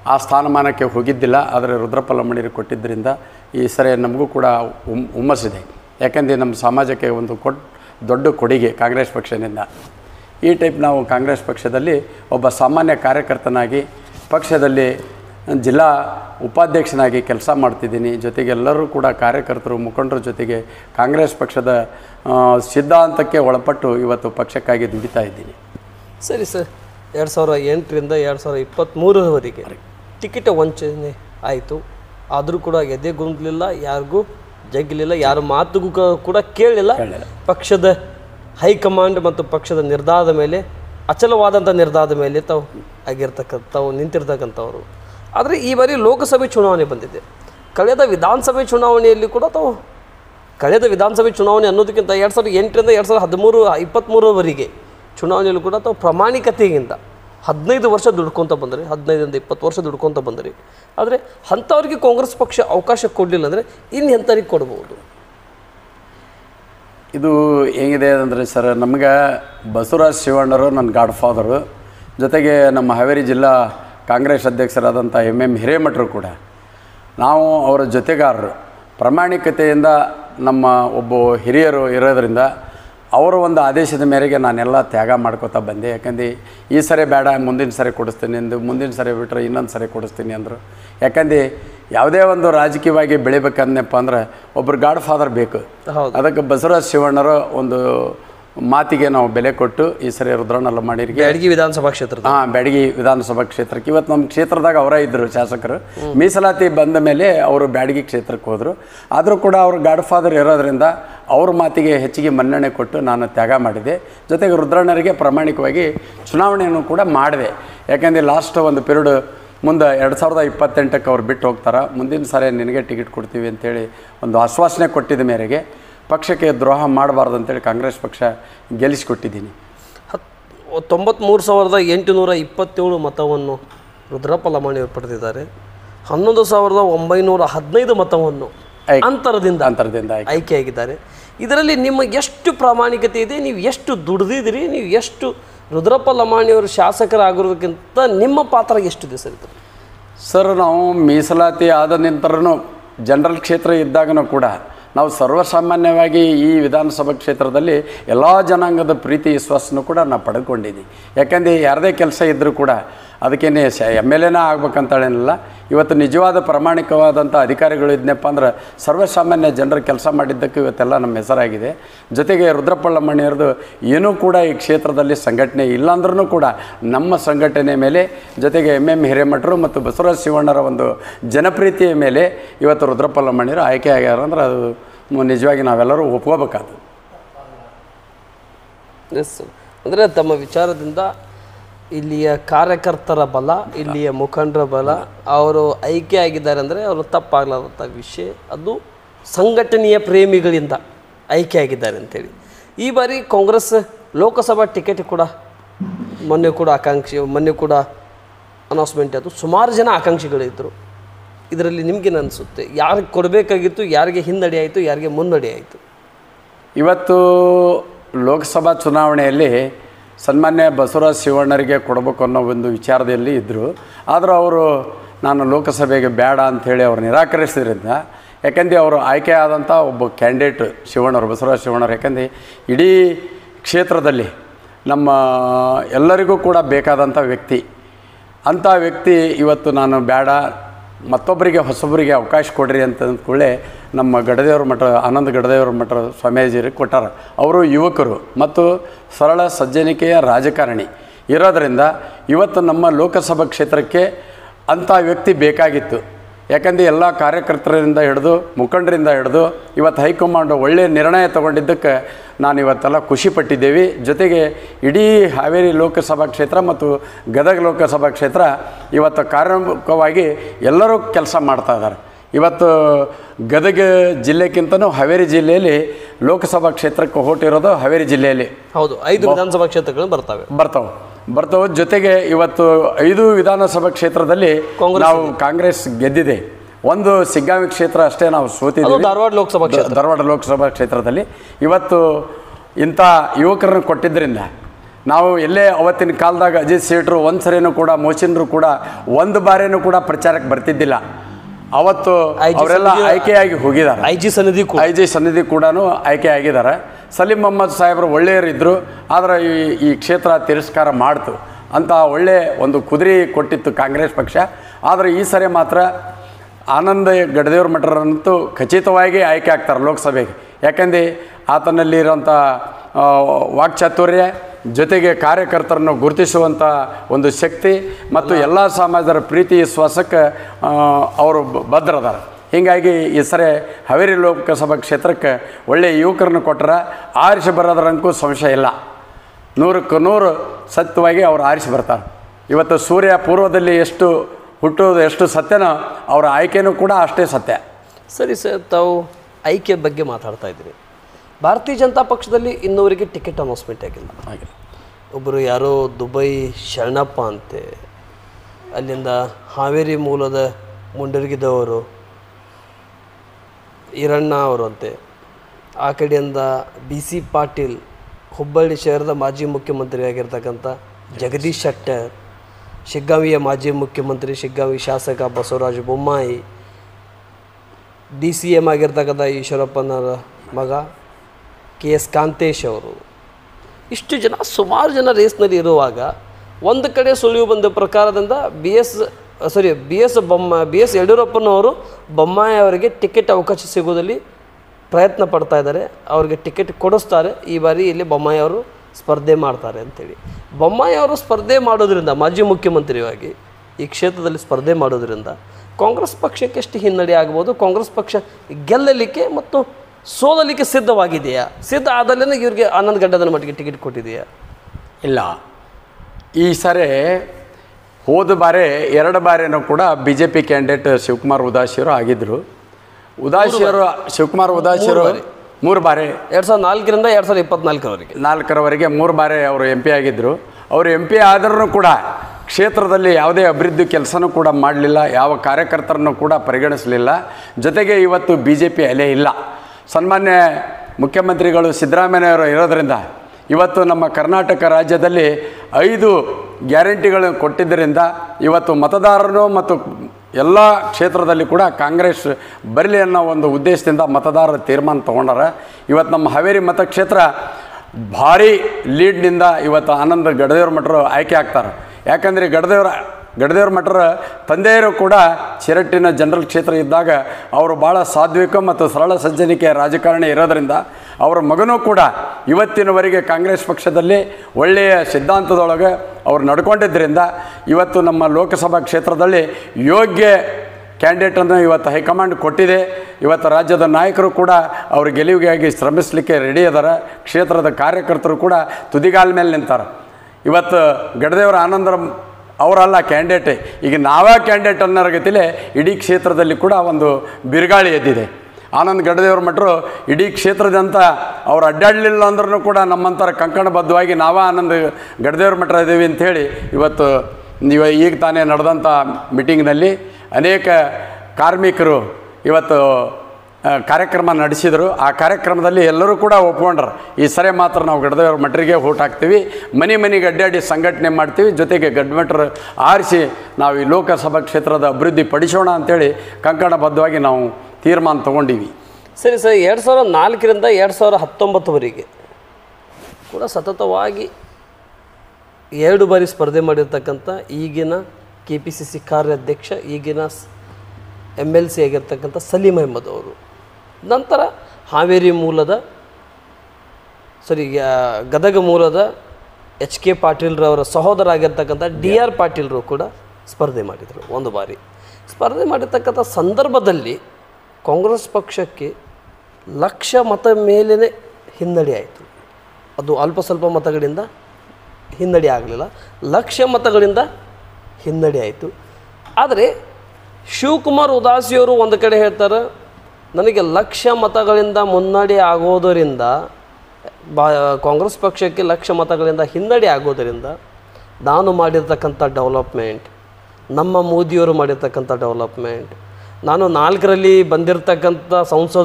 Speaker 2: ಆ ಸ್ಥಾನಮಾನಕ್ಕೆ ಹೋಗಿದ್ದಿಲ್ಲ ಆದರೆ ರುದ್ರಪ್ಪ ಲಮ್ಮಣಿರು ಕೊಟ್ಟಿದ್ದರಿಂದ ಈ ಸರಿ ನಮಗೂ ಕೂಡ ಹುಮ್ ಹುಮ್ಮಸ್ಸಿದೆ ಯಾಕಂದರೆ ನಮ್ಮ ಸಮಾಜಕ್ಕೆ ಒಂದು ಕೊಟ್ ದೊಡ್ಡ ಕೊಡುಗೆ ಕಾಂಗ್ರೆಸ್ ಪಕ್ಷದಿಂದ ಈ ಟೈಪ್ ನಾವು ಕಾಂಗ್ರೆಸ್ ಪಕ್ಷದಲ್ಲಿ ಒಬ್ಬ ಸಾಮಾನ್ಯ ಕಾರ್ಯಕರ್ತನಾಗಿ ಪಕ್ಷದಲ್ಲಿ ಜಿಲ್ಲಾ ಉಪಾಧ್ಯಕ್ಷನಾಗಿ ಕೆಲಸ ಮಾಡ್ತಿದ್ದೀನಿ ಜೊತೆಗೆ ಎಲ್ಲರೂ ಕೂಡ ಕಾರ್ಯಕರ್ತರು ಮುಖಂಡರ ಜೊತೆಗೆ ಕಾಂಗ್ರೆಸ್ ಪಕ್ಷದ ಆ, ಸಿದ್ಧಾಂತಕ್ಕೆ ಒಳಪಟ್ಟು ಇವತ್ತು ಪಕ್ಷಕ್ಕಾಗಿ ದುಡಿತಾ ಇದ್ದೀನಿ
Speaker 1: ಸರಿ ಸರ್ ಎರಡು ಸಾವಿರ ಎಂಟರಿಂದ ಎರಡು ಸಾವಿರ ಇಪ್ಪತ್ತ್ಮೂರರವರೆಗೆ ಟಿಕೆಟ್ ವಂಚನೆ ಆಯಿತು ಆದರೂ ಕೂಡ ಎದೆಗುಂದಲಿಲ್ಲ ಯಾರಿಗೂ ಜಗ್ಗಲಿಲ್ಲ ಯಾರ ಮಾತಿಗೂ ಕ- ಕೂಡ ಕೇಳಲಿಲ್ಲ ಪಕ್ಷದ ಹೈಕಮಾಂಡ್ ಮತ್ತು ಪಕ್ಷದ ನಿರ್ಧಾರದ ಮೇಲೆ ಅಚಲವಾದಂಥ ನಿರ್ಧಾರದ ಮೇಲೆ ತಾವು ಆಗಿರ್ತಕ್ಕಂಥ ತಾವು ನಿಂತಿರ್ತಕ್ಕಂಥವ್ರು ಆದರೆ ಈ ಬಾರಿ ಲೋಕಸಭೆ ಚುನಾವಣೆ ಬಂದಿದೆ ಕಳೆದ ವಿಧಾನಸಭೆ ಚುನಾವಣೆಯಲ್ಲಿ ಕೂಡ ತಾವು ಕಳೆದ ವಿಧಾನಸಭೆ ಚುನಾವಣೆ ಅನ್ನೋದಕ್ಕಿಂತ ಎರಡು ಸಾವಿರದ ಎಂಟರಿಂದ ಎರಡು ಸಾವಿರದ ಹದಿಮೂರು ಇಪ್ಪತ್ತ್ಮೂರವರೆಗೆ ಚುನಾವಣೆಯಲ್ಲೂ ಕೂಡ ತಾವು ಪ್ರಾಮಾಣಿಕತೆಯಿಂದ ಹದಿನೈದು ವರ್ಷ ದುಡ್ಕೊತ ಬಂದ್ರಿ ಹದಿನೈದರಿಂದ ಇಪ್ಪತ್ತು ವರ್ಷ ದುಡ್ಕೊತ ಬಂದ್ರಿ ಆದರೆ ಅಂಥವ್ರಿಗೆ ಕಾಂಗ್ರೆಸ್ ಪಕ್ಷ ಅವಕಾಶ ಕೊಡಲಿಲ್ಲ ಅಂದರೆ ಇನ್ನು ಎಂಥವ್ರಿಗೆ ಕೊಡ್ಬೋದು
Speaker 2: ಇದು ಹೇಗಿದೆ ಅಂದರೆ ಸರ್ ನಮಗೆ ಬಸವರಾಜ್ ಶಿವಣ್ಣರು ನನ್ನ ಗಾಡ್ ಫಾದರು ಜೊತೆಗೆ ನಮ್ಮ ಹಾವೇರಿ ಜಿಲ್ಲಾ ಕಾಂಗ್ರೆಸ್ ಅಧ್ಯಕ್ಷರಾದಂಥ ಎಮ್ ಎಮ್ ಹಿರೇಮಠರು ಕೂಡ ನಾವು ಅವರ ಜೊತೆಗಾರರು ಪ್ರಾಮಾಣಿಕತೆಯಿಂದ ನಮ್ಮ ಒಬ್ಬ ಹಿರಿಯರು ಇರೋದರಿಂದ ಅವರ ಒಂದು ಆದೇಶದ ಮೇರೆಗೆ ನಾನೆಲ್ಲ ತ್ಯಾಗ ಮಾಡ್ಕೋತಾ ಬಂದೆ ಯಾಕಂದ್ರೆ ಈ ಸರಿ ಬೇಡ ಮುಂದಿನ ಸರಿ ಕೊಡಿಸ್ತೀನಿ ಎಂದು ಮುಂದಿನ ಸರಿ ಬಿಟ್ಟರೆ ಇನ್ನೊಂದು ಸರಿ ಕೊಡಿಸ್ತೀನಿ ಅಂದರು ಯಾಕಂದ್ರೆ ಯಾವುದೇ ಒಂದು ರಾಜಕೀಯವಾಗಿ ಬೆಳಿಬೇಕಂದಪ್ಪ ಅಂದ್ರೆ ಒಬ್ಬರು ಗಾಡ್ ಫಾದರ್ ಬೇಕು
Speaker 1: ಹೌದು
Speaker 2: ಅದಕ್ಕೆ ಬಸವರಾಜ್ ಶಿವಣ್ಣರ ಒಂದು ಮಾತಿಗೆ ನಾವು ಬೆಲೆ ಕೊಟ್ಟು ಈ ಸರಿ ರುದ್ರಣ್ಣಲ್ಲ ಮಾಡಿರಿಗೆ
Speaker 1: ಬ್ಯಾಡಗಿ ವಿಧಾನಸಭಾ ಕ್ಷೇತ್ರದ
Speaker 2: ಹಾಂ ಬ್ಯಾಡಗಿ ವಿಧಾನಸಭಾ ಕ್ಷೇತ್ರಕ್ಕೆ ಇವತ್ತು ನಮ್ಮ ಕ್ಷೇತ್ರದಾಗ ಅವರೇ ಇದ್ದರು ಶಾಸಕರು ಮೀಸಲಾತಿ ಬಂದ ಮೇಲೆ ಅವರು ಬ್ಯಾಡಗಿ ಕ್ಷೇತ್ರಕ್ಕೆ ಹೋದರು ಆದರೂ ಕೂಡ ಅವರು ಗಾಡ್ ಫಾದರ್ ಇರೋದ್ರಿಂದ ಅವ್ರ ಮಾತಿಗೆ ಹೆಚ್ಚಿಗೆ ಮನ್ನಣೆ ಕೊಟ್ಟು ನಾನು ತ್ಯಾಗ ಮಾಡಿದೆ ಜೊತೆಗೆ ರುದ್ರಣ್ಣರಿಗೆ ಪ್ರಾಮಾಣಿಕವಾಗಿ ಚುನಾವಣೆಯನ್ನು ಕೂಡ ಮಾಡಿದೆ ಯಾಕೆಂದರೆ ಲಾಸ್ಟ್ ಒಂದು ಪಿರಿಯಡ್ ಮುಂದೆ ಎರಡು ಸಾವಿರದ ಇಪ್ಪತ್ತೆಂಟಕ್ಕೆ ಅವ್ರು ಬಿಟ್ಟು ಹೋಗ್ತಾರೆ ಮುಂದಿನ ಸಾರಿ ನಿನಗೆ ಟಿಕೆಟ್ ಕೊಡ್ತೀವಿ ಅಂತೇಳಿ ಒಂದು ಆಶ್ವಾಸನೆ ಕೊಟ್ಟಿದ್ದ ಮೇರೆಗೆ ಪಕ್ಷಕ್ಕೆ ದ್ರೋಹ ಮಾಡಬಾರ್ದು ಅಂತೇಳಿ ಕಾಂಗ್ರೆಸ್ ಪಕ್ಷ ಗೆಲ್ಲಿಸಿಕೊಟ್ಟಿದ್ದೀನಿ
Speaker 1: ಹತ್ ತೊಂಬತ್ತ್ಮೂರು ಸಾವಿರದ ಎಂಟುನೂರ ಇಪ್ಪತ್ತೇಳು ಮತವನ್ನು ರುದ್ರಪ್ಪ ಲಮಾಣಿಯವರು ಪಡೆದಿದ್ದಾರೆ ಹನ್ನೊಂದು ಸಾವಿರದ ಒಂಬೈನೂರ ಹದಿನೈದು ಮತವನ್ನು
Speaker 2: ಆಯ್ಕೆ.
Speaker 1: ಅಂತರದಿಂದ
Speaker 2: ಅಂತರದಿಂದ ಆಯ್ಕೆ
Speaker 1: ಆಯ್ಕೆಯಾಗಿದ್ದಾರೆ ಇದರಲ್ಲಿ ನಿಮ್ಮ ಎಷ್ಟು ಪ್ರಾಮಾಣಿಕತೆ ಇದೆ ನೀವು ಎಷ್ಟು ದುಡಿದಿದ್ದೀರಿ ನೀವು ಎಷ್ಟು ರುದ್ರಪ್ಪ ಲಮಾಣಿಯವರು ಶಾಸಕರಾಗಿರೋದಕ್ಕಿಂತ ನಿಮ್ಮ ಪಾತ್ರ ಎಷ್ಟಿದೆ ಸರ್ ಇದು
Speaker 2: ಸರ್ ನಾವು ಮೀಸಲಾತಿ ಆದ ನಂತರನೂ ಜನರಲ್ ಕ್ಷೇತ್ರ ಇದ್ದಾಗನೂ ಕೂಡ ನಾವು ಸರ್ವಸಾಮಾನ್ಯವಾಗಿ ಈ ವಿಧಾನಸಭಾ ಕ್ಷೇತ್ರದಲ್ಲಿ ಎಲ್ಲ ಜನಾಂಗದ ಪ್ರೀತಿ ವಿಶ್ವಾಸನೂ ಕೂಡ ನಾವು ಪಡೆದುಕೊಂಡಿದ್ದೀವಿ ಯಾಕಂದರೆ ಯಾರದೇ ಕೆಲಸ ಇದ್ದರೂ ಕೂಡ ಅದಕ್ಕೇನೆ ಶ ಎಮ್ ಎಲ್ ಎನ ಆಗ್ಬೇಕಂತೇಳಿಲ್ಲ ಇವತ್ತು ನಿಜವಾದ ಪ್ರಾಮಾಣಿಕವಾದಂಥ ಅಧಿಕಾರಿಗಳು ಇದ್ನಪ್ಪ ಅಂದ್ರೆ ಸರ್ವಸಾಮಾನ್ಯ ಜನರ ಕೆಲಸ ಮಾಡಿದ್ದಕ್ಕೆ ಇವತ್ತೆಲ್ಲ ನಮ್ಮ ಹೆಸರಾಗಿದೆ ಜೊತೆಗೆ ರುದ್ರಪ್ಪಳ್ಳ ಮಣಿಯರದು ಏನೂ ಕೂಡ ಈ ಕ್ಷೇತ್ರದಲ್ಲಿ ಸಂಘಟನೆ ಇಲ್ಲಾಂದ್ರೂ ಕೂಡ ನಮ್ಮ ಸಂಘಟನೆ ಮೇಲೆ ಜೊತೆಗೆ ಎಮ್ ಎಮ್ ಹಿರೇಮಠರು ಮತ್ತು ಬಸವರಾಜ ಶಿವಣ್ಣರ ಒಂದು ಜನಪ್ರೀತಿಯ ಮೇಲೆ ಇವತ್ತು ರುದ್ರಪ್ಪಳ್ಳ ಮಣಿಯರು ಆಯ್ಕೆ ಆಗ್ಯಾರ ಅಂದ್ರೆ ಅದು ಮ- ನಿಜವಾಗಿ ನಾವೆಲ್ಲರೂ ಒಪ್ಕೋಬೇಕಾದ್ದು
Speaker 1: ಎಸ್ ಅಂದರೆ ತಮ್ಮ ವಿಚಾರದಿಂದ ಇಲ್ಲಿಯ ಕಾರ್ಯಕರ್ತರ ಬಲ ಇಲ್ಲಿಯ ಮುಖಂಡರ ಬಲ ಅವರು ಆಯ್ಕೆ ಆಗಿದ್ದಾರೆ ಅಂದರೆ ಅವರು ತಪ್ಪಾಗಲಾರಂಥ ವಿಷಯ ಅದು ಸಂಘಟನೆಯ ಪ್ರೇಮಿಗಳಿಂದ ಆಯ್ಕೆ ಆಗಿದ್ದಾರೆ ಅಂತೇಳಿ ಈ ಬಾರಿ ಕಾಂಗ್ರೆಸ್ ಲೋಕಸಭಾ ಟಿಕೆಟ್ ಕೂಡ ಮೊನ್ನೆ ಕೂಡ ಆಕಾಂಕ್ಷಿ ಮೊನ್ನೆ ಕೂಡ ಅನೌನ್ಸ್ಮೆಂಟ್ ಆಯಿತು ಸುಮಾರು ಜನ ಆಕಾಂಕ್ಷಿಗಳಿದ್ದರು ಇದರಲ್ಲಿ ನಿಮ್ಗೇನು ಅನಿಸುತ್ತೆ ಯಾರಿಗೆ ಕೊಡಬೇಕಾಗಿತ್ತು ಯಾರಿಗೆ ಹಿನ್ನಡೆ ಆಯಿತು ಯಾರಿಗೆ ಮುನ್ನಡೆ ಆಯಿತು
Speaker 2: ಇವತ್ತು ಲೋಕಸಭಾ ಚುನಾವಣೆಯಲ್ಲಿ ಸನ್ಮಾನ್ಯ ಬಸವರಾಜ ಶಿವಣ್ಣರಿಗೆ ಕೊಡಬೇಕು ಅನ್ನೋ ಒಂದು ವಿಚಾರದಲ್ಲಿ ಇದ್ದರು ಆದರೂ ಅವರು ನಾನು ಲೋಕಸಭೆಗೆ ಬೇಡ ಅಂಥೇಳಿ ಅವ್ರು ನಿರಾಕರಿಸಿದ್ರಿಂದ ಯಾಕಂದರೆ ಅವರು ಆಯ್ಕೆ ಆದಂಥ ಒಬ್ಬ ಕ್ಯಾಂಡಿಡೇಟ್ ಶಿವಣ್ಣರು ಬಸವರಾಜ ಶಿವಣ್ಣರು ಯಾಕಂದರೆ ಇಡೀ ಕ್ಷೇತ್ರದಲ್ಲಿ ನಮ್ಮ ಎಲ್ಲರಿಗೂ ಕೂಡ ಬೇಕಾದಂಥ ವ್ಯಕ್ತಿ ಅಂಥ ವ್ಯಕ್ತಿ ಇವತ್ತು ನಾನು ಬೇಡ ಮತ್ತೊಬ್ಬರಿಗೆ ಹೊಸಬರಿಗೆ ಅವಕಾಶ ಕೊಡ್ರಿ ಅಂತ ಅಂದ್ಕೊಳ್ಳೆ ನಮ್ಮ ಗಡದೇವ್ರ ಮಠ ಆನಂದ ಗಡದೇವ್ರ ಮಠ ಸ್ವಾಮೀಜಿರಿಗೆ ಕೊಟ್ಟಾರ ಅವರು ಯುವಕರು ಮತ್ತು ಸರಳ ಸಜ್ಜನಿಕೆಯ ರಾಜಕಾರಣಿ ಇರೋದರಿಂದ ಇವತ್ತು ನಮ್ಮ ಲೋಕಸಭಾ ಕ್ಷೇತ್ರಕ್ಕೆ ಅಂಥ ವ್ಯಕ್ತಿ ಬೇಕಾಗಿತ್ತು ಯಾಕಂದರೆ ಎಲ್ಲ ಕಾರ್ಯಕರ್ತರಿಂದ ಹಿಡಿದು ಮುಖಂಡರಿಂದ ಹಿಡಿದು ಇವತ್ತು ಹೈಕಮಾಂಡ್ ಒಳ್ಳೆಯ ನಿರ್ಣಯ ತಗೊಂಡಿದ್ದಕ್ಕೆ ನಾನು ಇವತ್ತೆಲ್ಲ ಖುಷಿ ಪಟ್ಟಿದ್ದೇವೆ ಜೊತೆಗೆ ಇಡೀ ಹಾವೇರಿ ಲೋಕಸಭಾ ಕ್ಷೇತ್ರ ಮತ್ತು ಗದಗ ಲೋಕಸಭಾ ಕ್ಷೇತ್ರ ಇವತ್ತು ಕಾರ್ಯಮುಖವಾಗಿ ಎಲ್ಲರೂ ಕೆಲಸ ಮಾಡ್ತಾ ಇದ್ದಾರೆ ಇವತ್ತು ಗದಗ ಜಿಲ್ಲೆಗಿಂತನೂ ಹಾವೇರಿ ಜಿಲ್ಲೆಯಲ್ಲಿ ಲೋಕಸಭಾ ಕ್ಷೇತ್ರಕ್ಕೆ ಹೊಟ್ಟಿರೋದು ಹಾವೇರಿ ಜಿಲ್ಲೆಯಲ್ಲಿ
Speaker 1: ಹೌದು ಐದು ವಿಧಾನಸಭಾ ಕ್ಷೇತ್ರಗಳು ಬರ್ತವೆ
Speaker 2: ಬರ್ತಾವೆ ಬರ್ತಾವೆ ಜೊತೆಗೆ ಇವತ್ತು ಐದು ವಿಧಾನಸಭಾ ಕ್ಷೇತ್ರದಲ್ಲಿ ನಾವು ಕಾಂಗ್ರೆಸ್ ಗೆದ್ದಿದೆ ಒಂದು ಸಿಗ್ಗಾವಿ ಕ್ಷೇತ್ರ ಅಷ್ಟೇ ನಾವು
Speaker 1: ಅದು
Speaker 2: ಸೋತಿದ್ದೀವಿ
Speaker 1: ಧಾರವಾಡ ಲೋಕಸಭಾ ಕ್ಷೇತ್ರ
Speaker 2: ಧಾರವಾಡ ಲೋಕಸಭಾ ಕ್ಷೇತ್ರದಲ್ಲಿ ಇವತ್ತು ಇಂಥ ಯುವಕರನ್ನು ಕೊಟ್ಟಿದ್ದರಿಂದ ನಾವು ಎಲ್ಲೇ ಅವತ್ತಿನ ಕಾಲದಾಗ ಅಜಿತ್ ಸೇಠರು ಒಂದು ಸರಿನೂ ಕೂಡ ಮೋಸಿನ್ರು ಕೂಡ ಒಂದು ಬಾರಿನೂ ಕೂಡ ಪ್ರಚಾರಕ್ಕೆ ಬರ್ತಿದ್ದಿಲ್ಲ ಅವತ್ತು
Speaker 1: IG
Speaker 2: ಅವರೆಲ್ಲ
Speaker 1: ಸಮಿತಿ-
Speaker 2: ಆಯ್ಕೆಯಾಗಿ ಹೋಗಿದ್ದಾರೆ
Speaker 1: ಐ ಜಿ ಸನ್ನಿಧಿ ಕೂಡ
Speaker 2: ಐ ಜಿ ಸನ್ನಿಧಿ ಕೂಡ ಆಯ್ಕೆ ಆಗಿದ್ದಾರೆ ಸಲೀಂ ಮೊಹಮ್ಮದ್ ಸಾಹೇಬರು ಒಳ್ಳೆಯರಿದ್ದರು ಆದರೆ ಈ ಈ ಕ್ಷೇತ್ರ ತಿರಸ್ಕಾರ ಮಾಡ್ತು ಅಂತ ಒಳ್ಳೆ ಒಂದು ಕುದುರೆ ಕೊಟ್ಟಿತ್ತು ಕಾಂಗ್ರೆಸ್ ಪಕ್ಷ ಆದರೆ ಈ ಸರಿ ಮಾತ್ರ ಆನಂದ ಗಡದೇವ್ರ ಮಠರಂತೂ ಖಚಿತವಾಗಿ ಆಯ್ಕೆ ಆಗ್ತಾರೆ ಲೋಕಸಭೆಗೆ ಯಾಕಂದ್ರೆ ಆತನಲ್ಲಿರೋಂಥ ಆ, ವಾಕ್ಚಾತುರ್ಯ ಜೊತೆಗೆ ಕಾರ್ಯಕರ್ತರನ್ನು ಗುರುತಿಸುವಂಥ ಒಂದು ಶಕ್ತಿ ಮತ್ತು ಎಲ್ಲ ಸಮಾಜದ ಪ್ರೀತಿ ವಿಶ್ವಾಸಕ್ಕೆ ಆ, ಅವರು ಬ- ಬದ್ಧರದಾರ ಹೀಗಾಗಿ ಈ ಸರಿ ಹಾವೇರಿ ಲೋಕಸಭಾ ಕ್ಷೇತ್ರಕ್ಕೆ ಒಳ್ಳೆಯ ಯುವಕರನ್ನು ಕೊಟ್ಟರೆ ಆರಿಸಿ ಬರೋದ್ರಂಗೂ ಸಂಶಯ ಇಲ್ಲ ನೂರಕ್ಕೆ ನೂರು ಸತ್ಯವಾಗಿ ಅವ್ರು ಆರಿಸಿ ಬರ್ತಾರೆ ಇವತ್ತು ಸೂರ್ಯ ಪೂರ್ವದಲ್ಲಿ ಎಷ್ಟು ಹುಟ್ಟೋದು ಎಷ್ಟು ಸತ್ಯನೋ ಅವರ ಆಯ್ಕೆನೂ ಕೂಡ ಅಷ್ಟೇ ಸತ್ಯ
Speaker 1: ಸರಿ ಸರ್ ತಾವು ಆಯ್ಕೆ ಬಗ್ಗೆ ಮಾತಾಡ್ತಾ ಇದ್ದೀರಿ ಭಾರತೀಯ ಜನತಾ ಪಕ್ಷದಲ್ಲಿ ಇನ್ನೂವರೆಗೆ ಟಿಕೆಟ್ ಅನೌನ್ಸ್ಮೆಂಟ್ ಆಗಿಲ್ಲ
Speaker 2: ಹಾಗೆ
Speaker 1: ಒಬ್ಬರು ಯಾರೋ ದುಬೈ ಶರಣಪ್ಪ ಅಂತೆ ಅಲ್ಲಿಂದ ಹಾವೇರಿ ಮೂಲದ ಮುಂಡರಗಿದವರು ಈರಣ್ಣ ಅವರು ಅಂತೆ ಆ ಕಡೆಯಿಂದ ಬಿ ಸಿ ಪಾಟೀಲ್ ಹುಬ್ಬಳ್ಳಿ ಶಹರದ ಮಾಜಿ ಮುಖ್ಯಮಂತ್ರಿ ಆಗಿರ್ತಕ್ಕಂಥ ಜಗದೀಶ್ ಶೆಟ್ಟರ್ ಶಿಗ್ಗಾವಿಯ ಮಾಜಿ ಮುಖ್ಯಮಂತ್ರಿ ಶಿಗ್ಗಾವಿ ಶಾಸಕ Basavaraj Bommai D C M ಆಗಿರ್ತಕ್ಕಂಥ ಈಶ್ವರಪ್ಪನವರ ಮಗ ಕೆ ಎಸ್ ಕಾಂತೇಶ್ ಅವರು ಇಷ್ಟು ಜನ ಸುಮಾರು ಜನ ರೇಸ್ನಲ್ಲಿ ಇರುವಾಗ ಒಂದು ಕಡೆ ಸುಳಿವು ಬಂದ ಪ್ರಕಾರದಿಂದ B S sorry B S ಬೊಮ್ಮ ಬಿ ಎಸ್ ಯಡಿಯೂರಪ್ಪನವರು ಬೊಮ್ಮಾಯಿ ಅವರಿಗೆ ಟಿಕೆಟ್ ಅವಕಾಶ ಸಿಗೋದಲ್ಲಿ ಪ್ರಯತ್ನ ಪಡ್ತಾ ಇದ್ದಾರೆ ಅವ್ರಿಗೆ ಟಿಕೆಟ್ ಕೊಡಿಸ್ತಾರೆ ಈ ಬಾರಿ ಇಲ್ಲಿ ಬೊಮ್ಮಾಯಿ ಅವರು ಸ್ಪರ್ಧೆ ಮಾಡ್ತಾರೆ ಅಂತೇಳಿ ಬೊಮ್ಮಾಯಿ ಅವರು ಸ್ಪರ್ಧೆ ಮಾಡೋದ್ರಿಂದ ಮಾಜಿ ಮುಖ್ಯಮಂತ್ರಿಯಾಗಿ ಈ ಕ್ಷೇತ್ರದಲ್ಲಿ ಸ್ಪರ್ಧೆ ಮಾಡೋದ್ರಿಂದ ಕಾಂಗ್ರೆಸ್ ಪಕ್ಷಕ್ಕೆ ಎಷ್ಟು ಹಿನ್ನಡೆ ಆಗ್ಬೋದು ಕಾಂಗ್ರೆಸ್ ಪಕ್ಷ ಗೆಲ್ಲಲಿಕ್ಕೆ ಮತ್ತು ಸೋಲಲಿಕ್ಕೆ ಸಿದ್ಧವಾಗಿದೆಯಾ ಸಿದ್ಧ ಆದಲ್ಲೇ ಇವ್ರಿಗೆ ಆನಂದ್ ಗಡ್ಡದನ ಮಟ್ಟಿಗೆ ಟಿಕೆಟ್ ಕೊಟ್ಟಿದೆಯಾ
Speaker 2: ಇಲ್ಲ ಈ ಸರಿ ಹೋದ ಬಾರಿ ಎರಡು ಬಾರಿನೂ ಕೂಡ B J P candidate Shivakumar ಉದಾಸಿಯವರು ಆಗಿದ್ದರು ಉದಾಸಿಯವರು ಶಿವಕುಮಾರ್ ಉದಾಸಿಯವರು ಮೂರು ಬಾರಿ
Speaker 1: ಎರಡು ಸಾವಿರದ ನಾಲ್ಕರಿಂದ ಎರಡು ಸಾವಿರದ ಇಪ್ಪತ್ನಾಲ್ಕರವರೆಗೆ
Speaker 2: ನಾಲ್ಕರವರೆಗೆ ಮೂರು ಬಾರಿ ಅವರು ಎಂ ಪಿ ಆಗಿದ್ದರು ಅವರು ಎಂ ಪಿ ಆದ್ರೂ ಕೂಡ ಕ್ಷೇತ್ರದಲ್ಲಿ ಯಾವುದೇ ಅಭಿವೃದ್ಧಿ ಕೆಲಸನೂ ಕೂಡ ಮಾಡಲಿಲ್ಲ ಯಾವ ಕಾರ್ಯಕರ್ತರನ್ನು ಕೂಡ ಪರಿಗಣಿಸಲಿಲ್ಲ ಜೊತೆಗೆ ಇವತ್ತು ಬಿ ಜೆ ಪಿ ಅಲೆ ಇಲ್ಲ ಸನ್ಮಾನ್ಯ ಮುಖ್ಯಮಂತ್ರಿಗಳು ಸಿದ್ದರಾಮಯ್ಯವರು ಇರೋದರಿಂದ ಇವತ್ತು ನಮ್ಮ ಕರ್ನಾಟಕ ರಾಜ್ಯದಲ್ಲಿ ಐದು ಗ್ಯಾರಂಟಿಗಳು ಕೊಟ್ಟಿದ್ದರಿಂದ ಇವತ್ತು ಮತದಾರರು ಮತ್ತು ಎಲ್ಲ ಕ್ಷೇತ್ರದಲ್ಲಿ ಕೂಡ ಕಾಂಗ್ರೆಸ್ ಬರಲಿ ಅನ್ನೋ ಒಂದು ಉದ್ದೇಶದಿಂದ ಮತದಾರರ ತೀರ್ಮಾನ ತೊಗೊಂಡಾರ ಇವತ್ತು ನಮ್ಮ ಹಾವೇರಿ ಮತಕ್ಷೇತ್ರ ಭಾರಿ ಲೀಡ್ನಿಂದ ಇವತ್ತು ಆನಂದ್ ಗಡದೇವ್ರ ಮಠರು ಆಯ್ಕೆ ಆಗ್ತಾರೆ ಯಾಕಂದರೆ ಗಡದೇವ್ರ ಗಡದೇವ್ರ ಮಠರ ತಂದೆಯರು ಕೂಡ ಚಿರಟ್ಟಿನ ಜನರಲ್ ಕ್ಷೇತ್ರ ಇದ್ದಾಗ ಅವರು ಭಾಳ ಸಾತ್ವಿಕ ಮತ್ತು ಸರಳ ಸಜ್ಜನಿಕೆ ರಾಜಕಾರಣಿ ಇರೋದರಿಂದ ಅವರ ಮಗನೂ ಕೂಡ ಇವತ್ತಿನವರೆಗೆ ಕಾಂಗ್ರೆಸ್ ಪಕ್ಷದಲ್ಲಿ ಒಳ್ಳೆಯ ಸಿದ್ಧಾಂತದೊಳಗೆ ಅವ್ರು ನಡ್ಕೊಂಡಿದ್ದರಿಂದ ಇವತ್ತು ನಮ್ಮ ಲೋಕಸಭಾ ಕ್ಷೇತ್ರದಲ್ಲಿ ಯೋಗ್ಯ ಕ್ಯಾಂಡಿಡೇಟನ್ನು ಇವತ್ತು ಹೈಕಮಾಂಡ್ ಕೊಟ್ಟಿದೆ ಇವತ್ತು ರಾಜ್ಯದ ನಾಯಕರು ಕೂಡ ಅವ್ರ ಗೆಲುವಿಗಾಗಿ ಶ್ರಮಿಸಲಿಕ್ಕೆ ರೆಡಿ ಅದಾರ ಕ್ಷೇತ್ರದ ಕಾರ್ಯಕರ್ತರು ಕೂಡ ತುದಿಗಾಲ ಮೇಲೆ ನಿಂತಾರೆ ಇವತ್ತು ಗಡದೇವರ ಆನಂದರ ಅವರಲ್ಲ ಕ್ಯಾಂಡಿಡೇಟೇ ಈಗ ನಾವೇ ಕ್ಯಾಂಡಿಡೇಟ್ ಅನ್ನೋ ಗತಿಲೇ ಇಡೀ ಕ್ಷೇತ್ರದಲ್ಲಿ ಕೂಡ ಒಂದು ಬಿರುಗಾಳಿ ಎದ್ದಿದೆ ಆನಂದ್ ಗಡದೇವ್ರ ಮಠರು ಇಡೀ ಕ್ಷೇತ್ರದಂತ ಅವ್ರು ಅಡ್ಡಾಡಲಿಲ್ಲ ಅಂದ್ರೂ ಕೂಡ ನಮ್ಮಂಥರ ಕಂಕಣಬದ್ಧವಾಗಿ ನಾವೇ ಆನಂದ್ ಗಡದೇವ್ರ ಮಠ ಇದ್ದೀವಿ ಅಂಥೇಳಿ ಇವತ್ತು ನೀವು ಈಗ ತಾನೇ ನಡೆದಂಥ ಮೀಟಿಂಗ್ನಲ್ಲಿ ಅನೇಕ ಕಾರ್ಮಿಕರು ಇವತ್ತು ಆ, ಕಾರ್ಯಕ್ರಮ ನಡೆಸಿದರು ಆ ಕಾರ್ಯಕ್ರಮದಲ್ಲಿ ಎಲ್ಲರೂ ಕೂಡ ಒಪ್ಕೊಂಡ್ರು ಈ ಸರಿ ಮಾತ್ರ ನಾವು ಗಡ್ಡದೇವ್ರ ಮಠರಿಗೆ ಓಟ್ ಹಾಕ್ತೀವಿ ಮನೆ ಮನೆಗೆ ಅಡ್ಡಾಡಿ ಸಂಘಟನೆ ಮಾಡ್ತೀವಿ ಜೊತೆಗೆ ಗಡ್ಮಟ್ರು ಆರಿಸಿ ನಾವು ಈ ಲೋಕಸಭಾ ಕ್ಷೇತ್ರದ ಅಭಿವೃದ್ಧಿ ಪಡಿಸೋಣ ಅಂಥೇಳಿ ಕಂಕಣಬದ್ಧವಾಗಿ ನಾವು ತೀರ್ಮಾನ ತೊಗೊಂಡಿವಿ
Speaker 1: ಸರಿ ಸರ್ ಎರಡು ಸಾವಿರದ ನಾಲ್ಕರಿಂದ ಎರಡು ಸಾವಿರದ ಹತ್ತೊಂಬತ್ತುವರೆಗೆ ಕೂಡ ಸತತವಾಗಿ ಎರಡು ಬಾರಿ ಸ್ಪರ್ಧೆ ಮಾಡಿರ್ತಕ್ಕಂಥ ಈಗಿನ ಕೆ ಪಿ ಸಿ ಸಿ ಕಾರ್ಯಾಧ್ಯಕ್ಷ ಈಗಿನ ಎಮ್ ಎಲ್ ಸಿ ಆಗಿರ್ತಕ್ಕಂಥ ಸಲೀಂ ಅಹ್ಮದ್ ಅವರು ನಂತರ ಹಾವೇರಿ ಮೂಲದ ಸಾರಿ ಯಾ- ಗದಗ ಮೂಲದ ಎಚ್ ಕೆ ಪಾಟೀಲ್ರವರ ಸಹೋದರ ಆಗಿರ್ತಕ್ಕಂಥ ಡಿ ಆರ್ ಪಾಟೀಲ್ರು ಕೂಡ ಸ್ಪರ್ಧೆ ಮಾಡಿದರು ಒಂದು ಬಾರಿ ಸ್ಪರ್ಧೆ ಮಾಡಿರ್ತಕ್ಕಂಥ ಸಂದರ್ಭದಲ್ಲಿ ಕಾಂಗ್ರೆಸ್ ಪಕ್ಷಕ್ಕೆ ಲಕ್ಷ ಮತ ಮೇಲೇ ಹಿನ್ನಡೆ ಆಯಿತು ಅದು ಅಲ್ಪ ಸ್ವಲ್ಪ ಮತಗಳಿಂದ ಹಿನ್ನಡೆ ಆಗಲಿಲ್ಲ ಲಕ್ಷ ಮತಗಳಿಂದ ಹಿನ್ನಡೆ ಆಯಿತು ಆದರೆ ಶಿವಕುಮಾರ್ ಉದಾಸಿಯವರು ಒಂದು ಕಡೆ ಹೇಳ್ತಾರೆ ನನಗೆ ಲಕ್ಷ ಮತಗಳಿಂದ ಮುನ್ನಡೆ ಆಗೋದರಿಂದ ಬಾ ಕಾಂಗ್ರೆಸ್ ಪಕ್ಷಕ್ಕೆ ಲಕ್ಷ ಮತಗಳಿಂದ ಹಿನ್ನಡೆ ಆಗೋದರಿಂದ ನಾನು ಮಾಡಿರ್ತಕ್ಕಂಥ ಡೆವಲಪ್ಮೆಂಟ್ ನಮ್ಮ ಮೋದಿಯವರು ಮಾಡಿರ್ತಕ್ಕಂಥ ಡೆವಲಪ್ಮೆಂಟ್ ನಾನು ನಾಲ್ಕರಲ್ಲಿ ಬಂದಿರತಕ್ಕಂಥ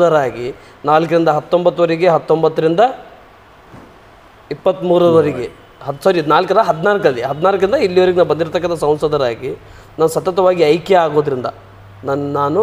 Speaker 1: ಸಂಸದರಾಗಿ ನಾಲ್ಕರಿಂದ ಹತ್ತೊಂಬತ್ತುವರೆಗೆ ಹತ್ತೊಂಬತ್ತರಿಂದ ಇಪ್ಪತ್ತ್ಮೂರರವರೆಗೆ ಹತ್ತು ಸಾರಿ ನಾಲ್ಕರ ಹದಿನಾಲ್ಕಲ್ಲಿ ಹದಿನಾಲ್ಕರಿಂದ ಇಲ್ಲಿವರೆಗೆ ನಾನು ಬಂದಿರತಕ್ಕಂಥ ಸಂಸದರಾಗಿ ನಾನು ಸತತವಾಗಿ ಆಯ್ಕೆ ಆಗೋದ್ರಿಂದ ನನ್ನ ನಾನು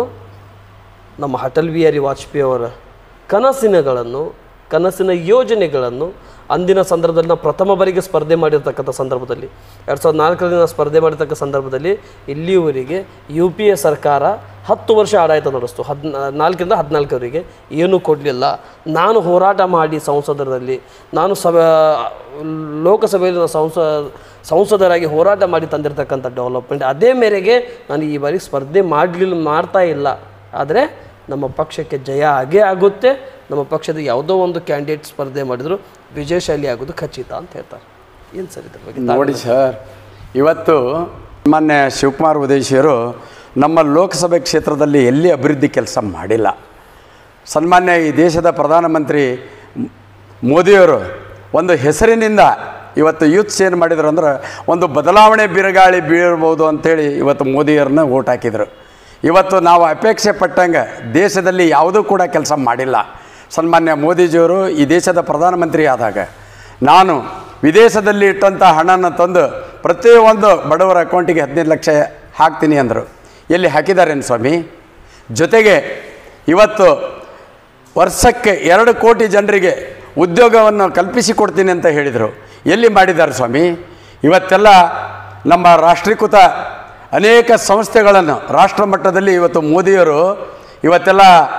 Speaker 1: ನಮ್ಮ ಅಟಲ್ ಬಿಹಾರಿ ವಾಜಪೇಯಿ ಅವರ ಕನಸಿನಗಳನ್ನು ಕನಸಿನ ಯೋಜನೆಗಳನ್ನು ಅಂದಿನ ಸಂದರ್ಭದಲ್ಲಿ ನಾವು ಪ್ರಥಮ ಬಾರಿಗೆ ಸ್ಪರ್ಧೆ ಮಾಡಿರ್ತಕ್ಕಂಥ ಸಂದರ್ಭದಲ್ಲಿ ಎರಡು ಸಾವಿರದ ನಾಲ್ಕರಲ್ಲಿ ನಾವು ಸ್ಪರ್ಧೆ ಮಾಡಿರ್ತಕ್ಕ ಸಂದರ್ಭದಲ್ಲಿ ಇಲ್ಲಿಯವರೆಗೆ ಯು ಪಿ ಎ ಸರ್ಕಾರ ಹತ್ತು ವರ್ಷ ಆಡಳಿತ ನಡೆಸ್ತು ಹದ್ ನಾಲ್ಕರಿಂದ ಹದಿನಾಲ್ಕವರೆಗೆ ಏನೂ ಕೊಡಲಿಲ್ಲ ನಾನು ಹೋರಾಟ ಮಾಡಿ ಸಂಸದರಲ್ಲಿ ನಾನು ಸಭ ಲೋಕಸಭೆಯಲ್ಲಿ ನಾನು ಸಂಸ ಸಂಸದರಾಗಿ ಹೋರಾಟ ಮಾಡಿ ತಂದಿರತಕ್ಕಂಥ ಡೆವಲಪ್ಮೆಂಟ್ ಅದೇ ಮೇರೆಗೆ ನಾನು ಈ ಬಾರಿ ಸ್ಪರ್ಧೆ ಮಾಡಲಿಲ್ಲ ಮಾಡ್ತಾ ಇಲ್ಲ ಆದರೆ ನಮ್ಮ ಪಕ್ಷಕ್ಕೆ ಜಯ ಆಗೇ ಆಗುತ್ತೆ ನಮ್ಮ ಪಕ್ಷದ ಯಾವುದೋ ಒಂದು ಕ್ಯಾಂಡಿಡೇಟ್ ಸ್ಪರ್ಧೆ ಮಾಡಿದ್ರು ವಿಜಯಶಾಲಿ ಆಗೋದು ಖಚಿತ ಅಂತ ಹೇಳ್ತಾರೆ ಏನು ಸರ್ ಇದ್ರ ಬಗ್ಗೆ
Speaker 2: ನೋಡಿ ಸರ್ ಇವತ್ತು ಮಾನ್ಯ ಶಿವಕುಮಾರ್ ಉದೇಶಿಯರು ನಮ್ಮ ಲೋಕಸಭೆ ಕ್ಷೇತ್ರದಲ್ಲಿ ಎಲ್ಲಿ ಅಭಿವೃದ್ಧಿ ಕೆಲಸ ಮಾಡಿಲ್ಲ ಸನ್ಮಾನ್ಯ ಈ ದೇಶದ ಪ್ರಧಾನಮಂತ್ರಿ ಮ್- ಮೋದಿಯವರು ಒಂದು ಹೆಸರಿನಿಂದ ಇವತ್ತು ಯೂತ್ಸ್ ಏನು ಮಾಡಿದ್ರು ಅಂದ್ರೆ ಒಂದು ಬದಲಾವಣೆ ಬಿರುಗಾಳಿ ಬೀಳ್ಬೋದು ಅಂಥೇಳಿ ಇವತ್ತು ಮೋದಿಯವ್ರನ್ನ ಓಟ್ ಹಾಕಿದರು ಇವತ್ತು ನಾವು ಅಪೇಕ್ಷೆ ಪಟ್ಟಂಗೆ ದೇಶದಲ್ಲಿ ಯಾವುದೂ ಕೂಡ ಕೆಲಸ ಮಾಡಿಲ್ಲ ಸನ್ಮಾನ್ಯ ಮೋದಿಜಿಯವರು ಈ ದೇಶದ ಪ್ರಧಾನಮಂತ್ರಿ ಆದಾಗ ನಾನು ವಿದೇಶದಲ್ಲಿ ಇಟ್ಟಂಥ ಹಣನ ತಂದು ಪ್ರತಿಯೊಂದು ಬಡವರ ಅಕೌಂಟಿಗೆ ಹದಿನೈದು ಲಕ್ಷ ಹಾಕ್ತೀನಿ ಅಂದರು ಎಲ್ಲಿ ಹಾಕಿದಾರೇನು ಸ್ವಾಮಿ ಜೊತೆಗೆ ಇವತ್ತು ವರ್ಷಕ್ಕೆ ಎರಡು ಕೋಟಿ ಜನರಿಗೆ ಉದ್ಯೋಗವನ್ನು ಕಲ್ಪಿಸಿಕೊಡ್ತೀನಿ ಅಂತ ಹೇಳಿದರು ಎಲ್ಲಿ ಮಾಡಿದ್ದಾರೆ ಸ್ವಾಮಿ ಇವತ್ತೆಲ್ಲ ನಮ್ಮ ರಾಷ್ಟ್ರೀಕೃತ ಅನೇಕ ಸಂಸ್ಥೆಗಳನ್ನು ರಾಷ್ಟ್ರ ಮಟ್ಟದಲ್ಲಿ ಇವತ್ತು ಮೋದಿಯವರು ಇವತ್ತೆಲ್ಲ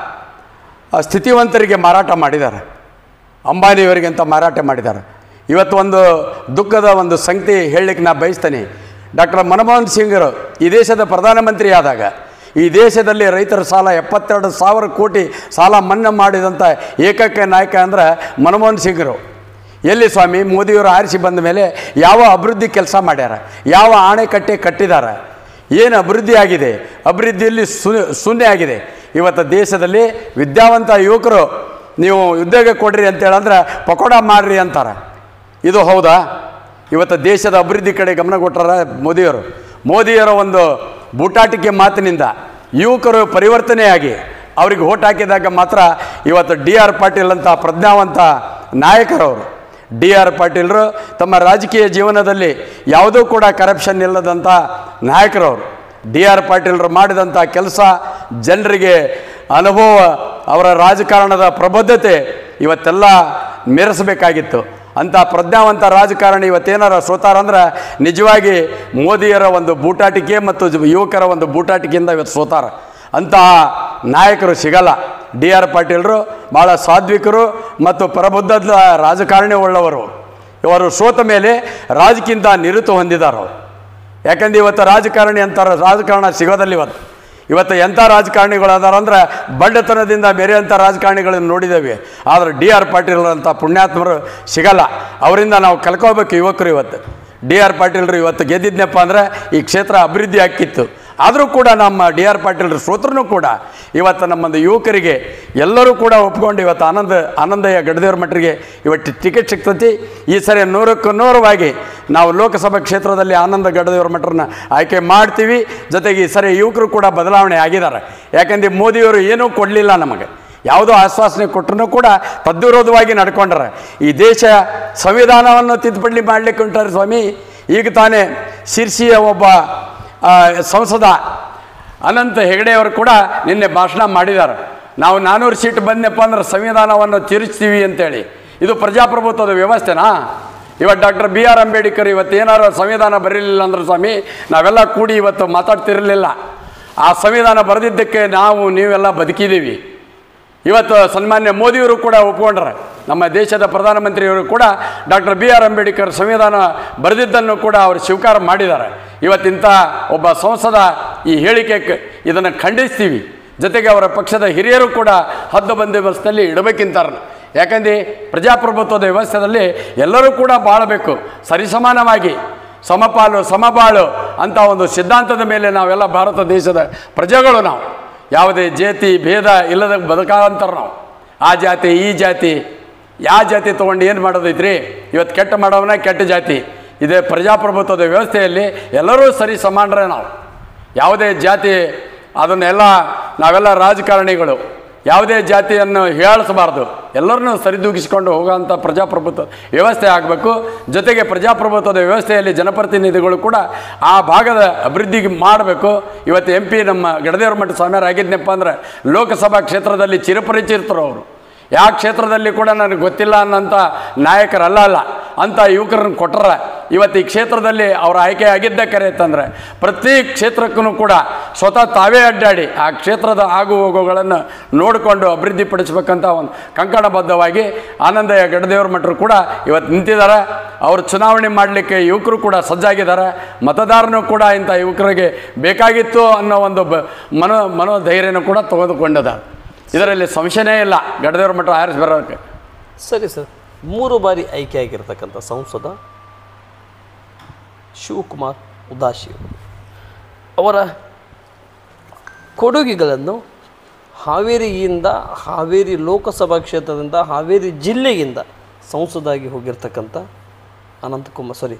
Speaker 2: ಆ, ಸ್ಥಿತಿವಂತರಿಗೆ ಮಾರಾಟ ಮಾಡಿದ್ದಾರೆ ಅಂಬಾನಿಯವರಿಗೆ ಅಂತ ಮಾರಾಟ ಮಾಡಿದ್ದಾರೆ ಇವತ್ತು ಒಂದು ದುಃಖದ ಒಂದು ಸಂಗತಿ ಹೇಳಲಿಕ್ಕೆ ನಾ ಬಯಸ್ತೇನೆ ಡಾಕ್ಟರ್ ಮನಮೋಹನ್ ಸಿಂಗರು ಈ ದೇಶದ ಪ್ರಧಾನಮಂತ್ರಿ ಆದಾಗ ಈ ದೇಶದಲ್ಲಿ ರೈತರ ಸಾಲ ಎಪ್ಪತ್ತೆರಡು ಸಾವಿರ ಕೋಟಿ ಸಾಲ ಮನ್ನಾ ಮಾಡಿದಂಥ ಏಕೈಕ ನಾಯಕ ಅಂದ್ರೆ ಮನಮೋಹನ್ ಸಿಂಗರು ಎಲ್ಲಿ ಸ್ವಾಮಿ ಮೋದಿಯವರು ಆರಿಸಿ ಬಂದ ಮೇಲೆ ಯಾವ ಅಭಿವೃದ್ಧಿ ಕೆಲಸ ಮಾಡ್ಯಾರ ಯಾವ ಅಣೆಕಟ್ಟೆ ಕಟ್ಟಿದ್ದಾರೆ ಏನು ಅಭಿವೃದ್ಧಿ ಆಗಿದೆ ಅಭಿವೃದ್ಧಿಯಲ್ಲಿ ಶೂ ಶೂನ್ಯ ಆಗಿದೆ ಇವತ್ತು ದೇಶದಲ್ಲಿ ವಿದ್ಯಾವಂತ ಯುವಕರು ನೀವು ಉದ್ಯೋಗ ಕೊಡ್ರಿ ಅಂತೇಳಂದ್ರೆ ಪಕೋಡ ಮಾಡ್ರಿ ಅಂತಾರೆ ಇದು ಹೌದಾ ಇವತ್ತು ದೇಶದ ಅಭಿವೃದ್ಧಿ ಕಡೆ ಗಮನ ಕೊಟ್ಟಾರ ಮೋದಿಯವರು ಮೋದಿಯವರ ಒಂದು ಬೂಟಾಟಿಕೆ ಮಾತಿನಿಂದ ಯುವಕರು ಪರಿವರ್ತನೆಯಾಗಿ ಅವ್ರಿಗೆ ಓಟ್ ಹಾಕಿದಾಗ ಮಾತ್ರ ಇವತ್ತು ಡಿ ಆರ್ ಪಾಟೀಲ್ ಅಂತ ಪ್ರಜ್ಞಾವಂತ ನಾಯಕರವರು ಡಿ ಆರ್ ಪಾಟೀಲರು ತಮ್ಮ ರಾಜಕೀಯ ಜೀವನದಲ್ಲಿ ಯಾವುದೂ ಕೂಡ ಕರಪ್ಷನ್ ಇಲ್ಲದಂಥ ನಾಯಕರವರು ಡಿ ಆರ್ ಪಾಟೀಲರು ಮಾಡಿದಂಥ ಕೆಲಸ ಜನರಿಗೆ ಅನುಭವ ಅವರ ರಾಜಕಾರಣದ ಪ್ರಬದ್ಧತೆ ಇವತ್ತೆಲ್ಲ ಮೆರೆಸಬೇಕಾಗಿತ್ತು ಅಂಥ ಪ್ರಜ್ಞಾವಂತ ರಾಜಕಾರಣಿ ಇವತ್ತೇನಾರ ಸೋತಾರಂದ್ರೆ ನಿಜವಾಗಿ ಮೋದಿಯರ ಒಂದು ಬೂಟಾಟಿಕೆ ಮತ್ತು ಜ- ಯುವಕರ ಒಂದು ಬೂಟಾಟಿಕೆಯಿಂದ ಇವತ್ತು ಸೋತಾರ ಅಂತಹ ನಾಯಕರು ಸಿಗಲ್ಲ ಡಿ ಆರ್ ಪಾಟೀಲರು ಭಾಳ ಸಾತ್ವಿಕರು ಮತ್ತು ಪ್ರಬುದ್ಧ ರಾಜಕಾರಣಿ ಉಳ್ಳವರು ಇವರು ಸೋತ ಮೇಲೆ ರಾಜಕ್ಕಿಂತ ನಿರುತು ಹೊಂದಿದ್ದಾರೆ ಅವರು ಯಾಕಂದ್ರೆ ಇವತ್ತು ರಾಜಕಾರಣಿ ಅಂತಾರೆ ರಾಜಕಾರಣ ಸಿಗೋದಿಲ್ಲ ಇವತ್ತು ಇವತ್ತು ಎಂಥ ರಾಜಕಾರಣಿಗಳು ಅದಾರಂದ್ರೆ ಬಂಡತನದಿಂದ ಬೇರೆಯಂಥ ರಾಜಕಾರಣಿಗಳನ್ನು ನೋಡಿದ್ದೇವೆ ಆದರೆ ಡಿ ಆರ್ ಪಾಟೀಲ್ ಅಂತ ಪುಣ್ಯಾತ್ಮರು ಸಿಗಲ್ಲ ಅವರಿಂದ ನಾವು ಕಲ್ಕೋಬೇಕು ಯುವಕರು ಇವತ್ತು ಡಿ ಆರ್ ಪಾಟೀಲ್ರು ಇವತ್ತು ಗೆದ್ದಿದ್ನಪ್ಪ ಅಂದರೆ ಈ ಕ್ಷೇತ್ರ ಅಭಿವೃದ್ಧಿ ಆಕ್ಕಿತ್ತು ಆದರೂ ಕೂಡ ನಮ್ಮ ಡಿ ಆರ್ ಪಾಟೀಲ್ರು ಸೋತ್ರನೂ ಕೂಡ ಇವತ್ತು ನಮ್ಮೊಂದು ಯುವಕರಿಗೆ ಎಲ್ಲರೂ ಕೂಡ ಒಪ್ಕೊಂಡು ಇವತ್ತು ಆನಂದ ಆನಂದಯ್ಯ ಗಡದೇವ್ರ ಮಟ್ಟರಿಗೆ ಇವತ್ತು ಟಿಕೆಟ್ ಸಿಗ್ತತಿ ಈ ಸರಿ ನೂರಕ್ಕೂ ನೂರವಾಗಿ ನಾವು ಲೋಕಸಭಾ ಕ್ಷೇತ್ರದಲ್ಲಿ ಆನಂದ ಗಡದೇವ್ರ ಮಠರನ್ನ ಆಯ್ಕೆ ಮಾಡ್ತೀವಿ ಜೊತೆಗೆ ಈ ಸರಿ ಯುವಕರು ಕೂಡ ಬದಲಾವಣೆ ಆಗಿದ್ದಾರೆ ಯಾಕಂದ್ರೆ ಮೋದಿಯವರು ಏನೂ ಕೊಡಲಿಲ್ಲ ನಮಗೆ ಯಾವುದೋ ಆಶ್ವಾಸನೆ ಕೊಟ್ಟರು ಕೂಡ ತದ್ವಿರೋಧವಾಗಿ ನಡ್ಕೊಂಡ್ರೆ ಈ ದೇಶ ಸಂವಿಧಾನವನ್ನು ತಿದ್ದುಪಡಿ ಮಾಡಲಿಕ್ಕೆ ಉಂಟಾರೆ ಸ್ವಾಮಿ ಈಗ ತಾನೇ ಶಿರ್ಸಿಯ ಒಬ್ಬ ಆ, ಸಂಸದ ಅನಂತ ಹೆಗಡೆಯವರು ಕೂಡ ನಿನ್ನೆ ಭಾಷಣ ಮಾಡಿದ್ದಾರೆ ನಾವು ನಾನ್ನೂರು ಸೀಟ್ ಬಂದೆಪ್ಪ ಅಂದ್ರೆ ಸಂವಿಧಾನವನ್ನು ತಿರುಚ್ತೀವಿ ಅಂತೇಳಿ ಇದು ಪ್ರಜಾಪ್ರಭುತ್ವದ ವ್ಯವಸ್ಥೆನಾ ಇವತ್ತು ಡಾಕ್ಟರ್ ಬಿ ಆರ್ ಅಂಬೇಡ್ಕರ್ ಇವತ್ತು ಏನಾರು ಸಂವಿಧಾನ ಬರೀಲಿಲ್ಲ ಅಂದ್ರೆ ಸ್ವಾಮಿ ನಾವೆಲ್ಲ ಕೂಡಿ ಇವತ್ತು ಮಾತಾಡ್ತಿರಲಿಲ್ಲ ಆ ಸಂವಿಧಾನ ಬರೆದಿದ್ದಕ್ಕೆ ನಾವು ನೀವೆಲ್ಲ ಬದುಕಿದ್ದೀವಿ ಇವತ್ತು ಸನ್ಮಾನ್ಯ ಮೋದಿಯವರು ಕೂಡ ಒಪ್ಕೊಂಡ್ರೆ ನಮ್ಮ ದೇಶದ ಪ್ರಧಾನಮಂತ್ರಿಯವರು ಕೂಡ ಡಾಕ್ಟರ್ ಬಿ ಆರ್ ಅಂಬೇಡ್ಕರ್ ಸಂವಿಧಾನ ಬರೆದಿದ್ದನ್ನು ಕೂಡ ಅವರು ಸ್ವೀಕಾರ ಮಾಡಿದ್ದಾರೆ ಇವತ್ತಿಂಥ ಒಬ್ಬ ಸಂಸದ ಈ ಹೇಳಿಕೆ ಕ- ಇದನ್ನು ಖಂಡಿಸ್ತೀವಿ ಜೊತೆಗೆ ಅವರ ಪಕ್ಷದ ಹಿರಿಯರು ಕೂಡ ಹದ್ದು ಬಂದೋಬಸ್ತ್ನಲ್ಲಿ ಇಡಬೇಕಿಂತಾರೆ ಯಾಕಂದ್ರೆ ಪ್ರಜಾಪ್ರಭುತ್ವದ ವ್ಯವಸ್ಥೆಯಲ್ಲಿ ಎಲ್ಲರೂ ಕೂಡ ಬಾಳಬೇಕು ಸರಿಸಮಾನವಾಗಿ ಸಮಪಾಲು ಸಮಬಾಳು ಅಂತ ಒಂದು ಸಿದ್ಧಾಂತದ ಮೇಲೆ ನಾವೆಲ್ಲ ಭಾರತ ದೇಶದ ಪ್ರಜೆಗಳು ನಾವು ಯಾವುದೇ ಜಾತಿ ಭೇದ ಇಲ್ಲದ ಬದುಕಾಂತಾರ ನಾವು ಆ ಜಾತಿ ಈ ಜಾತಿ ಯಾವ ಜಾತಿ ತೊಗೊಂಡು ಏನು ಮಾಡೋದೈತ್ರಿ ಇವತ್ತು ಕೆಟ್ಟ ಮಾಡೋವನ ಕೆಟ್ಟ ಜಾತಿ ಇದೇ ಪ್ರಜಾಪ್ರಭುತ್ವದ ವ್ಯವಸ್ಥೆಯಲ್ಲಿ ಎಲ್ಲರೂ ಸರಿ ಸಮಾನರೇ ನಾವು ಯಾವುದೇ ಜಾತಿ ಅದನ್ನೆಲ್ಲ ನಾವೆಲ್ಲ ರಾಜಕಾರಣಿಗಳು ಯಾವುದೇ ಜಾತಿಯನ್ನು ಹೇಳಿಸಬಾರ್ದು ಎಲ್ಲರನ್ನೂ ಸರಿದೂಗಿಸಿಕೊಂಡು ಹೋಗುವಂಥ ಪ್ರಜಾಪ್ರಭುತ್ವ ವ್ಯವಸ್ಥೆ ಆಗಬೇಕು ಜೊತೆಗೆ ಪ್ರಜಾಪ್ರಭುತ್ವದ ವ್ಯವಸ್ಥೆಯಲ್ಲಿ ಜನಪ್ರತಿನಿಧಿಗಳು ಕೂಡ ಆ ಭಾಗದ ಅಭಿವೃದ್ಧಿಗೆ ಮಾಡಬೇಕು ಇವತ್ತು ಎಂ ಪಿ ನಮ್ಮ ಗಡದೇವ್ರ ಮಠ ಸ್ವಾಮಿಯವರು ಆಗಿದ್ನಪ್ಪ ಅಂದ್ರೆ ಲೋಕಸಭಾ ಕ್ಷೇತ್ರದಲ್ಲಿ ಚಿರಪರಿಚಿತರು ಅವರು ಯಾವ ಕ್ಷೇತ್ರದಲ್ಲಿ ಕೂಡ ನನಗೆ ಗೊತ್ತಿಲ್ಲ ಅನ್ನೋಂಥ ನಾಯಕರಲ್ಲ ಅಲ್ಲ ಅಂಥ ಯುವಕರನ್ನು ಕೊಟ್ಟರ ಇವತ್ತು ಈ ಕ್ಷೇತ್ರದಲ್ಲಿ ಅವರ ಆಯ್ಕೆ ಆಗಿದ್ದ ಕರೆ ಅಂತಂದರೆ ಪ್ರತಿ ಕ್ಷೇತ್ರಕ್ಕೂ ಕೂಡ ಸ್ವತಃ ತಾವೇ ಅಡ್ಡಾಡಿ ಆ ಕ್ಷೇತ್ರದ ಆಗು ಹೋಗುಗಳನ್ನು ನೋಡಿಕೊಂಡು ಅಭಿವೃದ್ಧಿಪಡಿಸ್ಬೇಕಂತ ಒಂದು ಕಂಕಣಬದ್ಧವಾಗಿ ಆನಂದಯ್ಯ ಗಡದೇವ್ರ ಮಠರು ಕೂಡ ಇವತ್ತು ನಿಂತಿದ್ದಾರೆ ಅವರು ಚುನಾವಣೆ ಮಾಡಲಿಕ್ಕೆ ಯುವಕರು ಕೂಡ ಸಜ್ಜಾಗಿದ್ದಾರೆ ಮತದಾರನು ಕೂಡ ಇಂಥ ಯುವಕರಿಗೆ ಬೇಕಾಗಿತ್ತು ಅನ್ನೋ ಒಂದು ಬ ಮನೋ ಮನೋಧೈರ್ಯನೂ ಕೂಡ ತೆಗೆದುಕೊಂಡಿದ್ದಾರೆ ಇದರಲ್ಲಿ ಸಂಶಯನೇ ಇಲ್ಲ ಗಡದೇವ್ರ ಮಠ ಆರಿಸಿ ಬರೋಕ್ಕೆ
Speaker 1: ಸರಿ ಸರ್ ಮೂರು ಬಾರಿ ಆಯ್ಕೆಯಾಗಿರ್ತಕ್ಕಂಥ ಸಂಸದ ಶಿವಕುಮಾರ್ ಉದಾಸಿ ಅವರು. ಅವರ ಕೊಡುಗೆಗಳನ್ನು ಹಾವೇರಿಯಿಂದ ಹಾವೇರಿ ಲೋಕಸಭಾ ಕ್ಷೇತ್ರದಿಂದ ಹಾವೇರಿ ಜಿಲ್ಲೆಯಿಂದ ಸಂಸದಾಗಿ ಹೋಗಿರ್ತಕ್ಕಂಥ ಅನಂತಕುಮಾರ್ ಸಾರಿ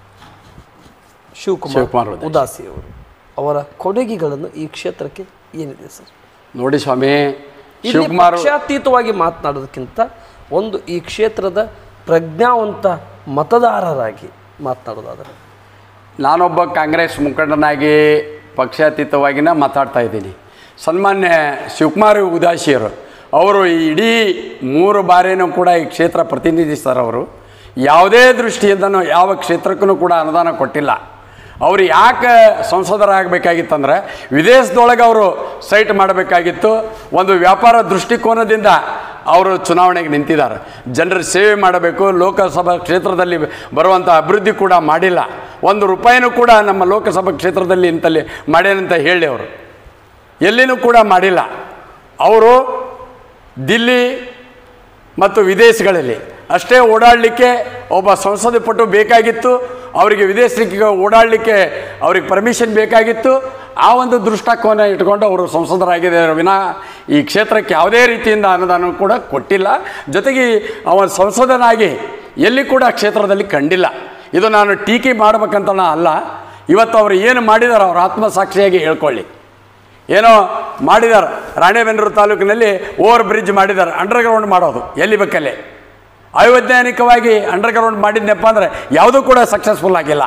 Speaker 2: ಶಿವಕುಮಾರ್
Speaker 1: ಶಿವಕುಮಾರ್
Speaker 2: ಉದಾಸಿ.
Speaker 1: ಉದಾಸಿ ಅವರು ಅವರ ಕೊಡುಗೆಗಳನ್ನು ಈ ಕ್ಷೇತ್ರಕ್ಕೆ ಏನಿದೆ ಸರ್
Speaker 2: ನೋಡಿ ಸ್ವಾಮಿ
Speaker 1: ಇಲ್ಲಿ
Speaker 2: ಶಿವಕುಮಾರ್
Speaker 1: ಪಕ್ಷಾತೀತವಾಗಿ ಮಾತನಾಡೋದಕ್ಕಿಂತ ಒಂದು ಈ ಕ್ಷೇತ್ರದ ಪ್ರಜ್ಞಾವಂತ ಮತದಾರರಾಗಿ ಮಾತನಾಡೋದಾದರೆ
Speaker 2: ನಾನೊಬ್ಬ ಕಾಂಗ್ರೆಸ್ ಮುಖಂಡನಾಗಿ ಪಕ್ಷಾತೀತವಾಗಿನ ಮಾತಾಡ್ತಾ ಇದ್ದೀನಿ ಸನ್ಮಾನ್ಯ ಶಿವಕುಮಾರ್ ಉದಾಸಿಯರು ಅವರು ಈ ಇಡೀ ಮೂರು ಬಾರಿನೂ ಕೂಡ ಈ ಕ್ಷೇತ್ರ ಪ್ರತಿನಿಧಿಸ್ತಾರೆ ಅವರು ಯಾವುದೇ ದೃಷ್ಟಿಯಿಂದನೂ ಯಾವ ಕ್ಷೇತ್ರಕ್ಕೂ ಕೂಡ ಅನುದಾನ ಕೊಟ್ಟಿಲ್ಲ ಅವರು ಯಾಕೆ ಸಂಸದರಾಗಬೇಕಾಗಿತ್ತಂದ್ರೆ ವಿದೇಶದೊಳಗೆ ಅವರು ಸೈಟ್ ಮಾಡಬೇಕಾಗಿತ್ತು ಒಂದು ವ್ಯಾಪಾರ ದೃಷ್ಟಿಕೋನದಿಂದ ಅವರು ಚುನಾವಣೆಗೆ ನಿಂತಿದ್ದಾರೆ ಜನರ ಸೇವೆ ಮಾಡಬೇಕು ಲೋಕಸಭಾ ಕ್ಷೇತ್ರದಲ್ಲಿ ಬರುವಂಥ ಅಭಿವೃದ್ಧಿ ಕೂಡ ಮಾಡಿಲ್ಲ ಒಂದು ರೂಪಾಯಿನೂ ಕೂಡ ನಮ್ಮ ಲೋಕಸಭಾ ಕ್ಷೇತ್ರದಲ್ಲಿ ಇಂತಲ್ಲಿ ಮಾಡ್ಯಾನಂತ ಹೇಳಿ ಅವರು ಎಲ್ಲಿನೂ ಕೂಡ ಮಾಡಿಲ್ಲ ಅವರು ದಿಲ್ಲಿ ಮತ್ತು ವಿದೇಶಗಳಲ್ಲಿ ಅಷ್ಟೇ ಓಡಾಡಲಿಕ್ಕೆ ಒಬ್ಬ ಸಂಸದ ಪಟು ಬೇಕಾಗಿತ್ತು ಅವರಿಗೆ ವಿದೇಶಕ್ಕೆ ಓಡಾಡಲಿಕ್ಕೆ ಅವ್ರಿಗೆ ಪರ್ಮಿಷನ್ ಬೇಕಾಗಿತ್ತು ಆ ಒಂದು ದೃಷ್ಟಿಕೋನ ಇಟ್ಕೊಂಡು ಅವರು ಸಂಸದರಾಗಿದ್ದಾರೆ ವಿನಾ ಈ ಕ್ಷೇತ್ರಕ್ಕೆ ಯಾವುದೇ ರೀತಿಯಿಂದ ಅನುದಾನ ಕೂಡ ಕೊಟ್ಟಿಲ್ಲ ಜೊತೆಗೆ ಅವನ ಸಂಸದನಾಗಿ ಎಲ್ಲಿ ಕೂಡ ಕ್ಷೇತ್ರದಲ್ಲಿ ಕಂಡಿಲ್ಲ ಇದು ನಾನು ಟೀಕೆ ಮಾಡ್ಬೇಕಂತ ಅಲ್ಲ ಇವತ್ತು ಅವರು ಏನು ಮಾಡಿದ್ದಾರೆ ಅವ್ರ ಆತ್ಮಸಾಕ್ಷಿಯಾಗಿ ಹೇಳ್ಕೊಳ್ಳಿ ಏನೋ ಮಾಡಿದ್ದಾರೆ ರಾಣೆಬೆನ್ನೂರು ತಾಲೂಕಿನಲ್ಲಿ ಓವರ್ ಬ್ರಿಡ್ಜ್ ಮಾಡಿದ್ದಾರೆ ಅಂಡರ್ಗ್ರೌಂಡ್ ಮಾಡೋದು ಎಲ್ಲಿ ಬೇಕಲ್ಲಿ ಅವೈಜ್ಞಾನಿಕವಾಗಿ ಅಂಡರ್ಗ್ರೌಂಡ್ ಮಾಡಿದ್ನಪ್ಪ ಅಂದರೆ ಯಾವುದೂ ಕೂಡ ಸಕ್ಸಸ್ಫುಲ್ ಆಗಿಲ್ಲ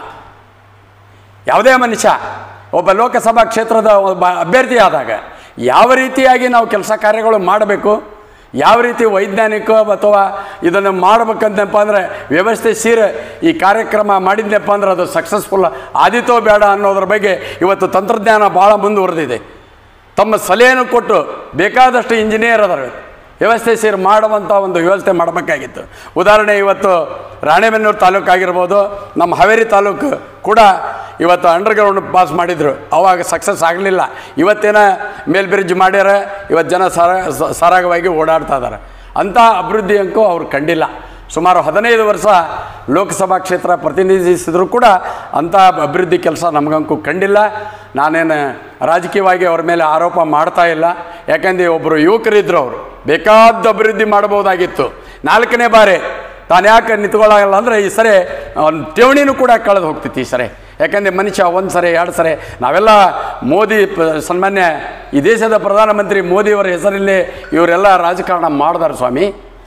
Speaker 2: ಯಾವುದೇ ಮನುಷ್ಯ ಒಬ್ಬ ಲೋಕಸಭಾ ಕ್ಷೇತ್ರದ ಒಬ್ಬ ಅಭ್ಯರ್ಥಿ ಆದಾಗ ಯಾವ ರೀತಿಯಾಗಿ ನಾವು ಕೆಲಸ ಕಾರ್ಯಗಳು ಮಾಡಬೇಕು ಯಾವ ರೀತಿ ವೈಜ್ಞಾನಿಕ ಅಥವಾ ಇದನ್ನು ಮಾಡಬೇಕಂತಪ್ಪ ಅಂದರೆ ವ್ಯವಸ್ಥೆ ಸೀರೆ ಈ ಕಾರ್ಯಕ್ರಮ ಮಾಡಿದ್ನಪ್ಪ ಅಂದ್ರೆ ಅದು ಸಕ್ಸಸ್ಫುಲ್ ಆದಿತೋ ಬೇಡ ಅನ್ನೋದ್ರ ಬಗ್ಗೆ ಇವತ್ತು ತಂತ್ರಜ್ಞಾನ ಭಾಳ ಮುಂದುವರೆದಿದೆ ತಮ್ಮ ಸಲಹೆಯನ್ನು ಕೊಟ್ಟು ಬೇಕಾದಷ್ಟು ಇಂಜಿನಿಯರ್ ಅದಾರೆ ವ್ಯವಸ್ಥೆ ಸೇರಿ ಮಾಡುವಂಥ ಒಂದು ವ್ಯವಸ್ಥೆ ಮಾಡಬೇಕಾಗಿತ್ತು ಉದಾಹರಣೆ ಇವತ್ತು ರಾಣೆಬೆನ್ನೂರು ತಾಲೂಕು ಆಗಿರ್ಬೋದು ನಮ್ಮ ಹಾವೇರಿ ತಾಲೂಕು ಕೂಡ ಇವತ್ತು ಅಂಡರ್ಗ್ರೌಂಡ್ ಪಾಸ್ ಮಾಡಿದರು ಅವಾಗ ಸಕ್ಸಸ್ ಆಗಲಿಲ್ಲ ಇವತ್ತೇನ ಮೇಲ್ ಬ್ರಿಡ್ಜ್ ಮಾಡ್ಯಾರ ಇವತ್ತು ಜನ ಸರ ಸ- ಸರಾಗವಾಗಿ ಓಡಾಡ್ತಾ ಇದ್ದಾರೆ ಅಂಥ ಅಭಿವೃದ್ಧಿ ಅಂಕೂ ಅವ್ರು ಕಂಡಿಲ್ಲ ಸುಮಾರು ಹದಿನೈದು ವರ್ಷ ಲೋಕಸಭಾ ಕ್ಷೇತ್ರ ಪ್ರತಿನಿಧಿಸಿದರೂ ಕೂಡ ಅಂಥ ಅಭಿವೃದ್ಧಿ ಕೆಲಸ ನಮಗಂತೂ ಕಂಡಿಲ್ಲ ನಾನೇನು ರಾಜಕೀಯವಾಗಿ ಅವ್ರ ಮೇಲೆ ಆರೋಪ ಮಾಡ್ತಾ ಇಲ್ಲ ಯಾಕಂದ್ರೆ ಒಬ್ಬರು ಯುವಕರಿದ್ದರು ಅವರು ಬೇಕಾದ ಅಭಿವೃದ್ಧಿ ಮಾಡ್ಬೋದಾಗಿತ್ತು ನಾಲ್ಕನೇ ಬಾರಿ ತಾನು ಯಾಕೆ ನಿಂತ್ಕೊಳ್ಳಲ್ಲ ಅಂದರೆ ಈ ಸರಿ ಅವ್ನ ಠೇವಣಿನೂ ಕೂಡ ಕಳೆದು ಹೋಗ್ತಿತ್ತು ಈ ಸರಿ ಯಾಕಂದರೆ ಮನುಷ್ಯ ಒಂದು ಸರಿ ಎರಡು ಸರಿ ನಾವೆಲ್ಲ ಮೋದಿ ಪ- ಸನ್ಮಾನ್ಯ ಈ ದೇಶದ ಪ್ರಧಾನಮಂತ್ರಿ ಮೋದಿಯವರ ಹೆಸರಲ್ಲಿ ಇವರೆಲ್ಲ ರಾಜಕಾರಣ ಮಾಡಿದಾರೆ ಸ್ವಾಮಿ